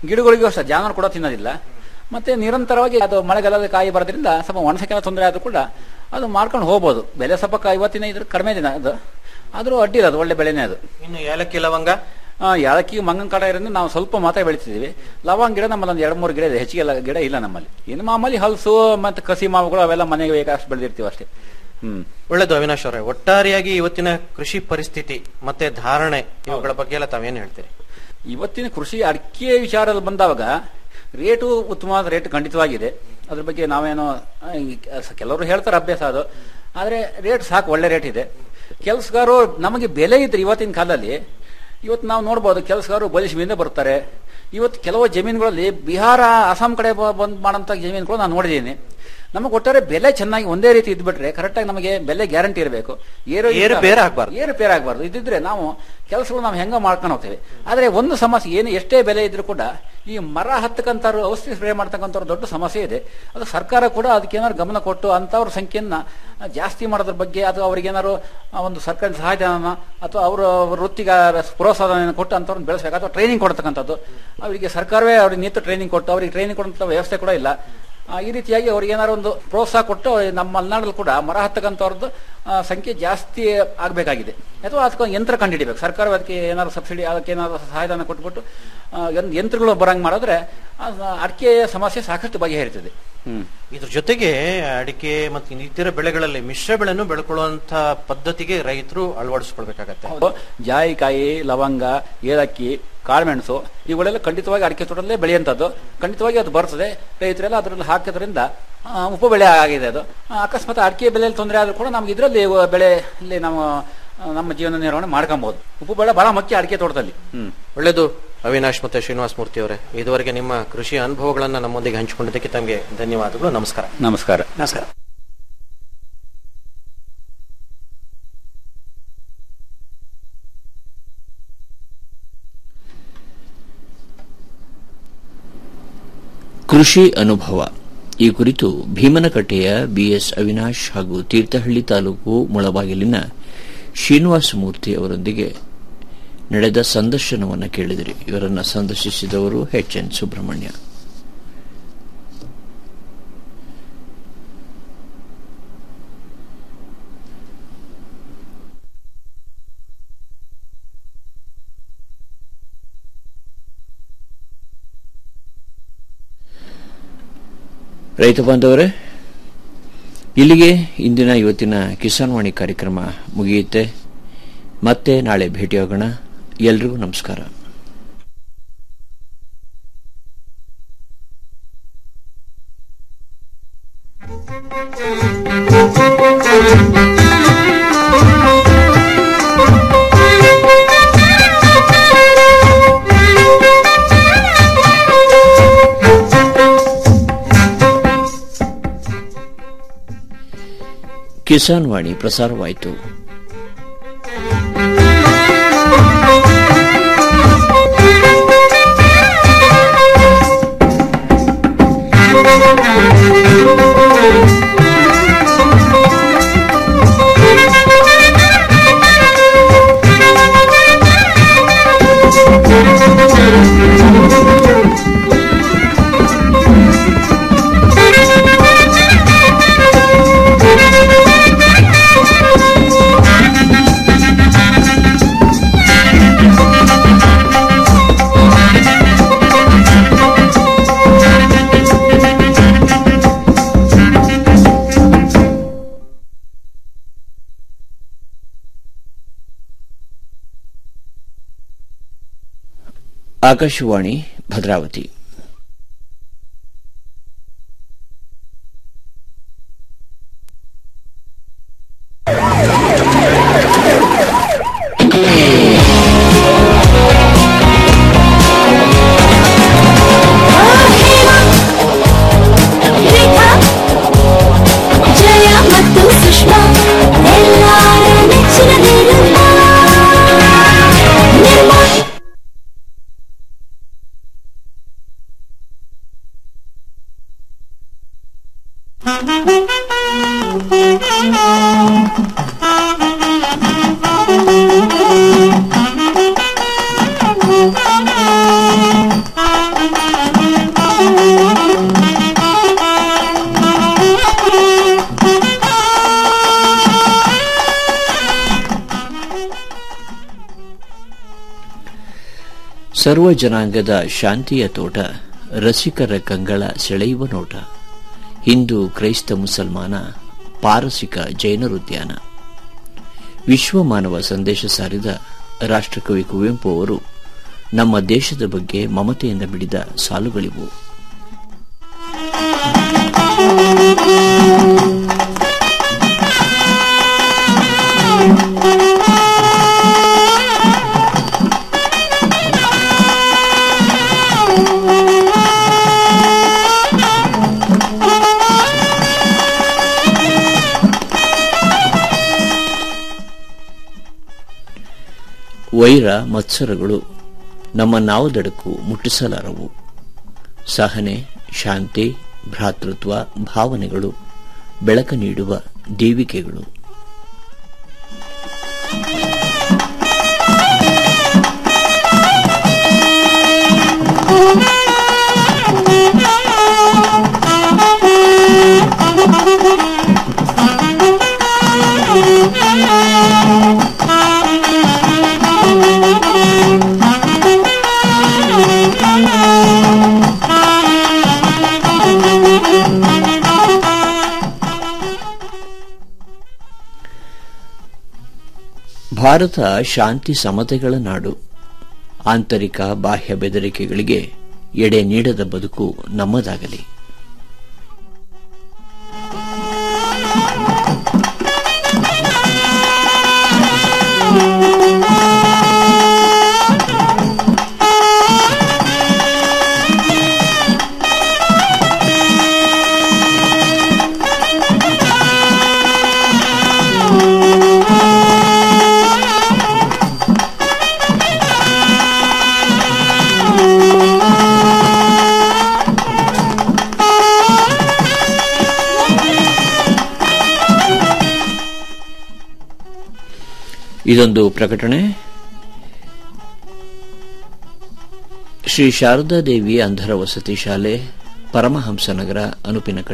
ಗಿಡಗಳಿಗೂ ಅಷ್ಟೇ ಜಾನುವಾರು ಕೂಡ ತಿನ್ನೋದಿಲ್ಲ ಮತ್ತೆ ನಿರಂತರವಾಗಿ ಅದು ಮಳೆಗಾಲದ ಕಾಯಿ ಬರೋದ್ರಿಂದ ಸ್ವಲ್ಪ ಒಣಸಕ್ಕೆಲ್ಲ ತೊಂದರೆ ಆದ್ರೂ ಕೂಡ ಅದು ಮಾರ್ಕೊಂಡು ಹೋಗ್ಬೋದು ಬೆಲೆ ಸ್ವಲ್ಪ ಕ- ಇವತ್ತಿನ ಇದ್ರ ಕಡಿಮೆ ದಿನ ಅದು ಆದ್ರೂ ಅಡ್ಡಿಲ್ಲ ಅದು ಒಳ್ಳೆ ಬೆಳೆನೇ ಅದು ಇನ್ನು ಏಲಕ್ಕಿ ಲವಂಗ ಆ, ಯಾಲಕ್ಕಿ ಮಂಗನ ಕಾಟ ಇರೋದ್ರಿಂದ ನಾವು ಸ್ವಲ್ಪ ಮಾತ್ರ ಬೆಳಿತಿದ್ದೀವಿ ಲವಂಗ ಗಿಡ ನಮ್ಮಲ್ಲಿ ಒಂದು ಎರಡು ಮೂರು ಗಿಡ ಇದೆ ಹೆಚ್ಚಿಗೆ ಎಲ್ಲ ಗಿಡ ಇಲ್ಲ ನಮ್ಮಲ್ಲಿ ಇನ್ನು ಮಾಮೂಲಿ ಹಲಸು ಮತ್ತೆ ಕಸಿ ಮಾವುಗಳು ಅವೆಲ್ಲ ಮನೆಗೆ ಬೇಕಷ್ಟು ಬೆಳೆದಿರ್ತೀವಿ ಅಷ್ಟೇ ಹ್ಮ್ ಒಳ್ಳೇದು ಅವಿನಾಶ್ ಅವರೇ ಒಟ್ಟಾರೆಯಾಗಿ ಇವತ್ತಿನ ಕೃಷಿ ಪರಿಸ್ಥಿತಿ ಮತ್ತೆ ಧಾರಣೆ ಇವುಗಳ ಬಗ್ಗೆ ಎಲ್ಲ ತಾವೇನ್ ಹೇಳ್ತೀರಿ ಇವತ್ತಿನ ಕೃಷಿ ಅಡಿಕೆ ವಿಚಾರದಲ್ಲಿ ಬಂದಾಗ ರೇಟು ಉತ್ತಮವಾದ ರೇಟ್ ಖಂಡಿತವಾಗಿದೆ ಅದ್ರ ಬಗ್ಗೆ ನಾವೇನೋ ಆ, ಈ ಕ- ಕೆಲವರು ಹೇಳ್ತಾರೆ ಅಭ್ಯಾಸ ಅದು ಆದರೆ ರೇಟ್ ಸಾಕು ಒಳ್ಳೆ ರೇಟ್ ಇದೆ ಕೆಲಸಗಾರರು ನಮಗೆ ಬೆಲೆ ಇದ್ರೆ ಇವತ್ತಿನ ಕಾಲದಲ್ಲಿ ಇವತ್ತು ನಾವು ನೋಡ್ಬೋದು ಕೆಲಸಗಾರರು ಬಲಿಷ್ಮಿಂದ ಬರ್ತಾರೆ ಇವತ್ತು ಕೆಲವು ಜಮೀನುಗಳಲ್ಲಿ ಬಿಹಾರ ಅಸ್ಸಾಂ ಕಡೆ ಬ- ಬಂದ್ ಮಾಡೋಂಥ ಜಮೀನುಗಳು ನಾನು ನೋಡಿದ್ದೀನಿ ನಮಗೆ ಒಟ್ಟಾರೆ ಬೆಲೆ ಚೆನ್ನಾಗಿ ಒಂದೇ ರೀತಿ ಇದ್ಬಿಟ್ರೆ ಕರೆಕ್ಟಾಗಿ ನಮಗೆ ಬೆಲೆ ಗ್ಯಾರಂಟಿ ಇರಬೇಕು ಏರುಪೇರು ಆಗ್ಬಾರ್ದು. ಏರುಪೇರು ಆಗಬಾರ್ದು ಇದ್ದಿದ್ರೆ ನಾವು ಕೆಲಸಗಳು ನಾವು ಹೆಂಗ ಮಾಡ್ಕೊಂಡು ಹೋಗ್ತೇವೆ ಆದ್ರೆ ಒಂದು ಸಮಸ್ಯೆ ಏನು ಎಷ್ಟೇ ಬೆಲೆ ಇದ್ರೂ ಕೂಡ ಈ ಮರ ಹತ್ತಕ್ಕಂಥವ್ರು ಔಷಧಿ ಸ್ಪ್ರೇ ಮಾಡ್ತಕ್ಕಂಥವ್ರು ದೊಡ್ಡ ಸಮಸ್ಯೆ ಇದೆ ಅದು ಸರ್ಕಾರ ಕೂಡ ಅದಕ್ಕೆ ಏನಾದ್ರು ಗಮನ ಕೊಟ್ಟು ಅಂಥವ್ರ ಸಂಖ್ಯೆಯನ್ನ ಜಾಸ್ತಿ ಮಾಡೋದ್ರ ಬಗ್ಗೆ ಅಥವಾ ಅವ್ರಿಗೆ ಏನಾದ್ರು ಆ, ಒಂದು ಸರ್ಕಾರಿ ಸಹಾಯಧನ ಅಥವಾ ಅವರ ವೃತ್ತಿಗೆ ಪ್ರೋತ್ಸಾಹನ ಕೊಟ್ಟು ಅಂಥವ್ರನ್ನ ಬೆಳೆಸಬೇಕು ಅಥವಾ ಟ್ರೈನಿಂಗ್ ಕೊಡ್ತಕ್ಕಂಥದ್ದು ಅವರಿಗೆ ಸರ್ಕಾರವೇ ಅವ್ರಿಗೆ ನಿಂತು ಟ್ರೈನಿಂಗ್ ಕೊಟ್ಟು ಅವ್ರಿಗೆ ಟ್ರೈನಿಂಗ್ ಕೊಡುವಂಥ ವ್ಯವಸ್ಥೆ ಕೂಡ ಇಲ್ಲ ಆ, ಈ ರೀತಿಯಾಗಿ ಅವ್ರಿಗೆ ಏನಾದ್ರು ಒಂದು ಪ್ರೋತ್ಸಾಹ ಕೊಟ್ಟು ನಮ್ಮ ಮಲೆನಾಡಲ್ಲಿ ಕೂಡ ಮರ ಹತ್ತಕ್ಕಂಥವ್ರದ್ದು ಆ, ಸಂಖ್ಯೆ ಜಾಸ್ತಿ ಆಗಬೇಕಾಗಿದೆ ಅಥವಾ ಅದಕ್ಕೆ ಒಂದು ಯಂತ್ರ ಕಂಡುಹಿಡಿಬೇಕು ಸರ್ಕಾರ ಅದಕ್ಕೆ ಏನಾದ್ರು ಸಬ್ಸಿಡಿ ಅದಕ್ಕೆ ಏನಾದ್ರು ಸಹಾಯಧನ ಕೊಟ್ಬಿಟ್ಟು ಆ, ಯಂತ್- ಯಂತ್ರಗಳು ಬರಂಗ್ ಮಾಡಿದ್ರೆ ಆ, ಅಡಿಕೆ ಸಮಸ್ಯೆ ಸಾಕಷ್ಟು ಬಗೆಹರಿತದೆ ಹ್ಮ್ ಇದ್ರ ಜೊತೆಗೆ ಅಡಿಕೆ ಮತ್ತು ಇತರ ಬೆಳೆಗಳಲ್ಲಿ ಮಿಶ್ರ ಬೆಳೆಯನ್ನು ಬೆಳ್ಕೊಳ್ಳುವಂತ ಪದ್ಧತಿಗೆ ರೈತರು ಅಳವಡಿಸ್ಕೊಳ್ಬೇಕಾಗತ್ತೆ ಹೌದು. ಜಾಯಿಕಾಯಿ ಲವಂಗ ಏಲಕ್ಕಿ ಕಾಳುಮೆಣಸು ಇವುಗಳೆಲ್ಲ ಖಂಡಿತವಾಗಿ ಅಡಿಕೆ ತೋಟದಲ್ಲೇ ಬೆಳೆಯುವಂಥದ್ದು ಖಂಡಿತವಾಗಿ ಅದು ಬರ್ತದೆ ರೈತರೆಲ್ಲ ಅದರಲ್ಲಿ ಹಾಕೋದ್ರಿಂದ ಆ, ಉಪ ಬೆಳೆ ಆಗಿದೆ ಅದು ಆ, ಅಕಸ್ಮಾತ್ ಅಡಿಕೆ ಬೆಲೆಯಲ್ಲಿ ತೊಂದರೆ ಆದ್ರೂ ಕೂಡ ನಮ್ಗೆ ಇದರಲ್ಲಿ ಬೆಳೆ ಇಲ್ಲಿ ನಾವು ಆ, ನಮ್ಮ ಜೀವನ ನಿರ್ವಹಣೆ ಮಾಡ್ಕೊಬಹುದು ಉಪ ಬೆಳೆ ಬಹಳ ಮುಖ್ಯ ಅಡಿಕೆ ತೋಟದಲ್ಲಿ ಹ್ಮ್ ಒಳ್ಳೇದು ಅವಿನಾಶ್ ಮತ್ತೆ ಶ್ರೀನಿವಾಸ ಮೂರ್ತಿ ಅವರೇ ಇದುವರೆಗೆ ನಿಮ್ಮ ಕೃಷಿ ಅನುಭವಗಳನ್ನ ನಮ್ಮೊಂದಿಗೆ ಹಂಚಿಕೊಂಡಿದ್ದಕ್ಕೆ ತಮಗೆ ಧನ್ಯವಾದಗಳು ನಮಸ್ಕಾರ ನಮಸ್ಕಾರ ನಮಸ್ಕಾರ ಕೃಷಿ ಅನುಭವ ಈ ಕುರಿತು ಭೀಮನಕಟ್ಟೆಯ ಬಿಎಸ್ ಅವಿನಾಶ್ ಹಾಗೂ ತೀರ್ಥಹಳ್ಳಿ ತಾಲೂಕು ಮುಳಬಾಗಿಲಿನ ಶ್ರೀನಿವಾಸ ಮೂರ್ತಿ ಅವರೊಂದಿಗೆ ನಡೆದ ಸಂದರ್ಶನವನ್ನು ಕೇಳಿದಿರಿ ಇವರನ್ನು ಸಂದರ್ಶಿಸಿದವರು ಎಚ್ ಎನ್ ಸುಬ್ರಹ್ಮಣ್ಯ ರೈತ ಬಾಂಧವರೇ ಇಲ್ಲಿಗೆ ಇಂದಿನ ಇವತ್ತಿನ ಕಿಸಾನ್ ವಾಣಿ ಕಾರ್ಯಕ್ರಮ ಮುಗಿಯುತ್ತೆ ಮತ್ತೆ ನಾಳೆ ಭೇಟಿಯಾಗೋಣ ಎಲ್ರಿಗೂ ನಮಸ್ಕಾರ ಕಿಸಾನ್ ವಾಣಿ ಪ್ರಸಾರವಾಯಿತು ಆಕಾಶವಾಣಿ ಭದ್ರಾವತಿ ಜಯ ಮತ್ತು ಸುಷ್ಮಾ ಎಲ್ಲಾರ ನೆಚ್ಚಿನ ನಿರ್ಮಾ ನಿರ್ಮಾ ಸರ್ವ ಜನಾಂಗದ ಶಾಂತಿಯ ತೋಟ ರಸಿಕರ ಕಂಗಳ ಸೆಳೆಯುವ ನೋಟ ಹಿಂದೂ ಕ್ರೈಸ್ತ ಮುಸಲ್ಮಾನ ಪಾರಸಿಕ ಜೈನರುದ್ಯಾನ ವಿಶ್ವ ಮಾನವ ಸಂದೇಶ ಸಾರಿದ ರಾಷ್ಟ್ರಕವಿ ಕುವೆಂಪು ಅವರು ನಮ್ಮ ದೇಶದ ಬಗ್ಗೆ ಮಮತೆಯಿಂದ ಬಿಡಿದ ಸಾಲುಗಳಿವು ವೈರ ಮತ್ಸರಗಳು ನಮ್ಮ ನಾವದಡಕ್ಕೂ ಮುಟ್ಟಿಸಲಾರವು ಸಹನೆ ಶಾಂತಿ ಭ್ರಾತೃತ್ವ ಭಾವನೆಗಳು ಬೆಳಕ ನೀಡುವ ದೀವಿಕೆಗಳು ಭಾರತ ಶಾಂತಿ ಸಮತೆಗಳ ನಾಡು ಆಂತರಿಕ ಬಾಹ್ಯ ಬೆದರಿಕೆಗಳಿಗೆ ಎಡೆ ನೀಡದ ಬದುಕು ನಮ್ಮದಾಗಲಿ ಇದೊಂದು ಪ್ರಕಟಣೆ ಶ್ರೀ ಶಾರದಾ ದೇವಿ ಅಂಧರ ವಸತಿ ಶಾಲೆ ಪರಮಹಂಸನಗರ ಅನುಪಿನ